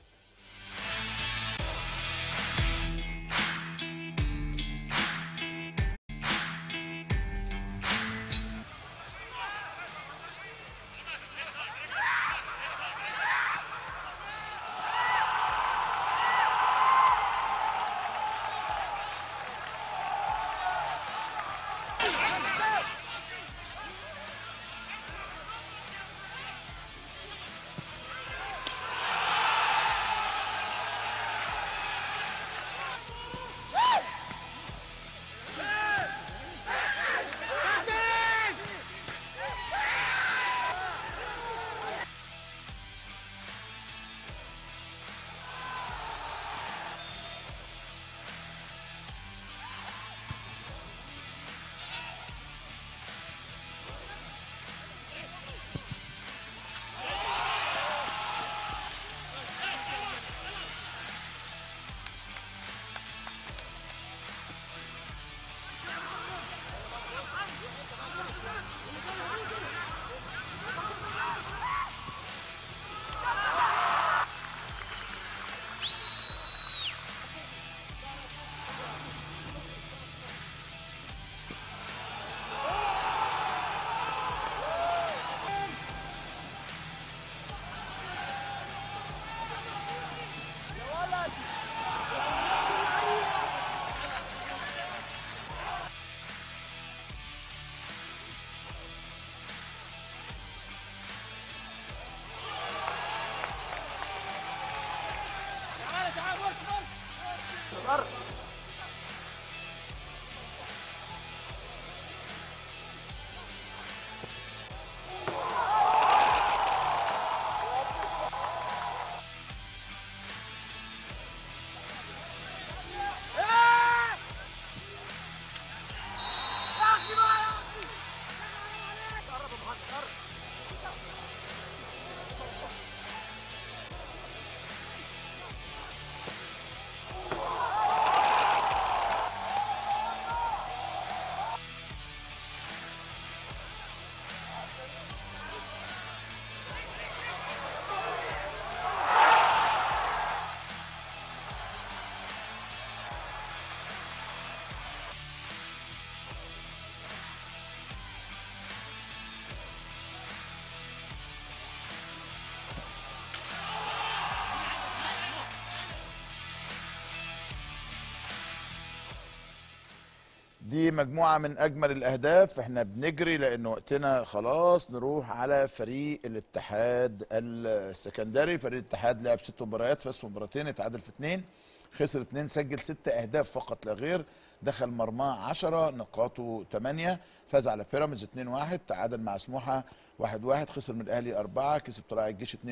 A: دي مجموعة من أجمل الأهداف احنا بنجري لأن وقتنا خلاص نروح على فريق الاتحاد السكندري فريق الاتحاد لعب ست مباريات فاز في مباراتين اتعادل في اتنين خسر اتنين سجل ست أهداف فقط لا غير دخل مرماه عشرة نقاطه تمانية فاز على بيراميدز 2-1 تعادل مع سموحة 1-1 خسر من الأهلي أربعة كسب طلائع الجيش 2-1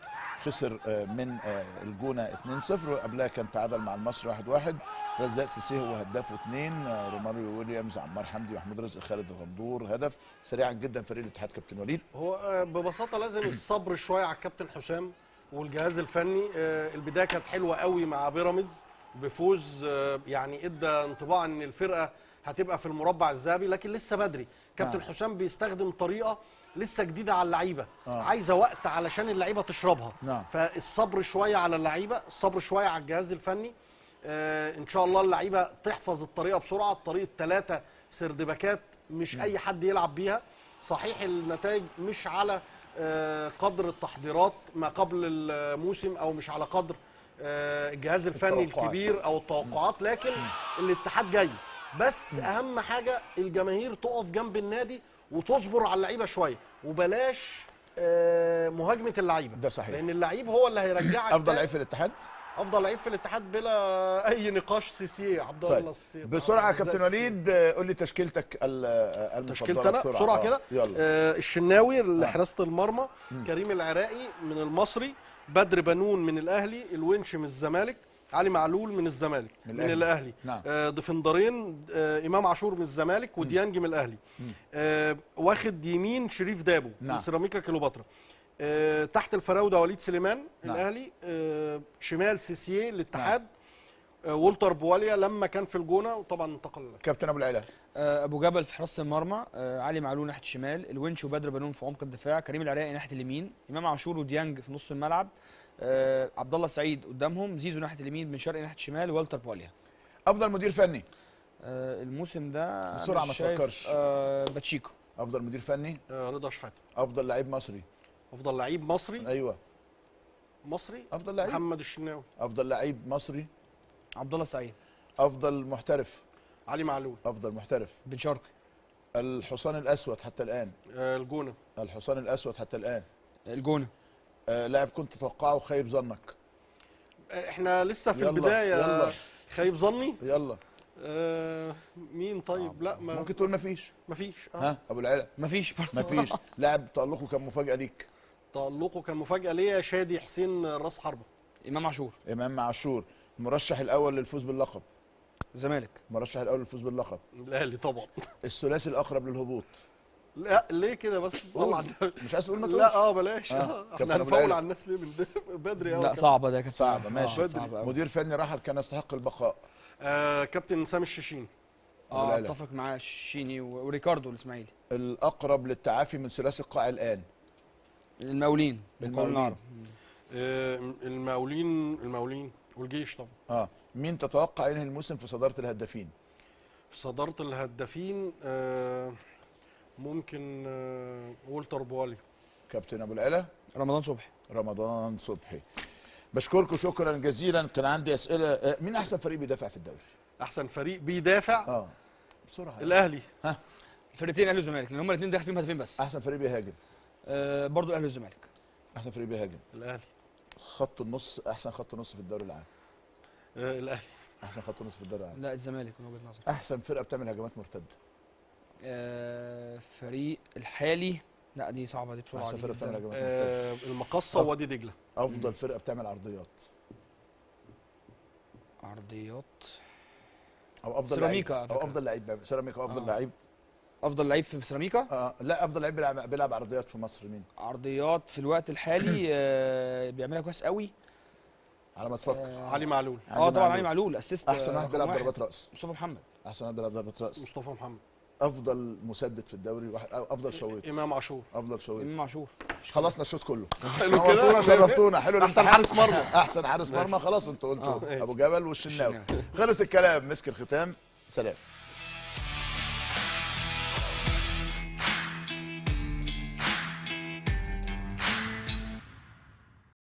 A: خسر آه، من آه، الجونة 2-0 وقبلها كان تعادل مع المصري 1-1 رزاق سيسي هو هدافه اثنين آه، روماريو ويليامز عمار حمدي ومحمود رزق خالد الغندور هدف سريعا جدا فريق الاتحاد كابتن وليد
B: هو آه، ببساطه لازم الصبر شويه على الكابتن حسام والجهاز الفني آه، البدايه كانت حلوه قوي مع بيراميدز بفوز آه، يعني ادى انطباع ان الفرقه هتبقى في المربع الذهبي لكن لسه بدري كابتن
A: آه.
B: حسام بيستخدم طريقه لسه جديده على اللعيبه
A: آه.
B: عايزه وقت علشان اللعيبه تشربها
A: نعم.
B: فالصبر شويه على اللعيبه الصبر شويه على الجهاز الفني آه ان شاء الله اللعيبه تحفظ الطريقه بسرعه طريقه ثلاثه سردباكات مش اي حد يلعب بيها صحيح النتائج مش على آه قدر التحضيرات ما قبل الموسم او مش على قدر آه الجهاز الفني
A: التوقعات.
B: الكبير او التوقعات لكن الاتحاد جاي بس اهم حاجه الجماهير تقف جنب النادي وتصبر على اللعيبه شويه وبلاش آه، مهاجمه اللعيبه
A: ده صحيح.
B: لان اللعيب هو اللي هيرجعك
A: افضل
B: تاني.
A: لعيب في الاتحاد
B: افضل لعيب في الاتحاد بلا اي نقاش سيسي عبد الله
A: طيب
B: السيسي
A: بسرعه
B: عبد
A: كابتن
B: الرزاق السيسي.
A: وليد آه، قول لي تشكيلتك ال- آه، المفضله
B: تشكيلتي انا بسرعه
A: آه،
B: كده
A: يلا
B: آه الشناوي لحراسه المرمى كريم العراقي من المصري بدر بنون من الاهلي الونش من الزمالك علي معلول من الزمالك
A: من
B: من,
A: الأهلي.
B: الاهلي
A: نعم.
B: آه ديفندرين آه امام عاشور من الزمالك وديانج من الاهلي آه واخد يمين شريف دابو
A: نعم.
B: من سيراميكا كليوباترا آه تحت الفراوده وليد سليمان
A: نعم.
B: الاهلي آه شمال سيسيه الاتحاد آه وولتر بواليا لما كان في الجونه وطبعا انتقل
A: كابتن ابو العلا
C: آه، ابو جبل في حراسه المرمى آه، علي معلول ناحيه الشمال الونش وبدر بنون في عمق الدفاع كريم العراقي ناحيه اليمين امام عاشور وديانج في نص الملعب آه، عبد الله سعيد قدامهم زيزو ناحيه اليمين بن شرقي ناحيه الشمال والتر بوليا
A: افضل مدير فني
C: آه، الموسم ده أنا
A: بسرعة ما
C: شايف،
A: تفكرش.
C: آه، باتشيكو
A: افضل مدير فني
B: آه رضا شحاته
A: افضل لعيب مصري
B: افضل لعيب مصري
A: ايوه
B: مصري
A: افضل لعيب
B: محمد الشناوي
A: افضل لعيب مصري
C: عبد الله سعيد
A: افضل محترف
B: علي معلول
A: افضل محترف
C: بن شرقي
A: الحصان الاسود حتى الان
B: آه الجونه
A: الحصان الاسود حتى الان
C: الجونه
A: آه لاعب كنت تتوقعه خيب ظنك
B: آه احنا لسه في
A: يلا،
B: البدايه
A: يلا.
B: خايب ظني
A: يلا
B: آه مين طيب لا ما
A: ممكن تقول مفيش
B: مفيش اه
A: ها ابو العلا
C: مفيش برضه
A: مفيش لاعب تألقه كان مفاجأة ليك
B: تألقه كان مفاجاه ليا شادي حسين راس حربه
C: امام عاشور
A: امام عاشور المرشح الاول للفوز باللقب
C: الزمالك
A: المرشح الاول للفوز باللقب
B: الاهلي طبعا
A: الثلاثي الاقرب للهبوط
B: لا ليه كده بس صل على النبي.
A: مش عايز تقول ما
B: لا
A: تقولش
B: اه بلاش
A: آه.
B: آه.
A: كابتن
B: احنا
A: أبو
B: هنفول
A: العلا.
B: على الناس ليه من بدري قوي
C: لا صعبه ده كانت
A: صعبة، ماشي.
C: صعبه أوي.
A: مدير فني رحل كان يستحق البقاء
B: آه كابتن سامي الششين
A: أبو
C: اه
A: العلا.
C: اتفق معاه الشيني و- وريكاردو الاسماعيلي
A: الاقرب للتعافي من ثلاثي القاع الان
C: المقاولين
A: المقاولين.
C: العرب.
B: آه المقاولين المقاولين والجيش طبعا
A: اه مين تتوقع ينهي الموسم في صدارة الهدافين
B: في صداره الهدافين آه ممكن آه وولتر بوالي
A: كابتن ابو العلا
C: رمضان صبحي
A: رمضان صبحي بشكركم شكرا جزيلا كان عندي اسئله آه، مين احسن فريق بيدافع في الدوري
B: احسن فريق بيدافع
A: اه بسرعه
B: الاهلي
C: الفرقتين الاهلي والزمالك لان هم الاثنين داخل فيهم هدفين بس
A: احسن فريق بيهاجم
C: آه برضو الاهلي والزمالك
A: احسن فريق بيهاجم
B: الاهلي
A: خط النص احسن خط نص في الدوري العام
B: آه الاهلي
A: احسن خط نص في الدوري العام
C: لا الزمالك من وجهه نظري
A: احسن فرقه بتعمل هجمات مرتده
C: آه فريق الحالي لا دي صعبه دي بسرعه
A: احسن
C: دي
A: فرقه بتعمل
C: جداً.
A: هجمات مرتده
B: آه المقصه ووادي دجله
A: افضل فرقه بتعمل عرضيات
C: عرضيات
A: او افضل
C: سيراميكا
A: لعيب
C: على
A: او
C: فكرة.
A: افضل لعيب بيعمل- سيراميكا افضل
C: آه.
A: لعيب
C: افضل لعيب في سيراميكا
A: آه لا افضل لعيب بيلعب بيلعب عرضيات في مصر مين
C: عرضيات في الوقت الحالي آه بيعملها كويس قوي
A: على ما تفكر
C: اه,
B: علي معلول
C: آه طبعا علي معلول اسيست
A: احسن واحد بيلعب ضربات راس
C: مصطفى محمد
A: احسن واحد بيلعب ضربات راس
B: مصطفى محمد
A: افضل مسدد في الدوري واحد أو افضل شويت
B: امام عاشور
A: افضل شويت
C: امام عاشور
A: خلصنا الشوط كله
B: حلو
A: نورتونا
B: كده
A: شرفتونا حلو
B: احسن
A: الامتحان.
B: حارس مرمى
A: احسن حارس مرمى خلاص انتوا قلتوا
B: آه.
A: ابو جبل والشناوي
C: الشناوي.
A: خلص الكلام مسك الختام سلام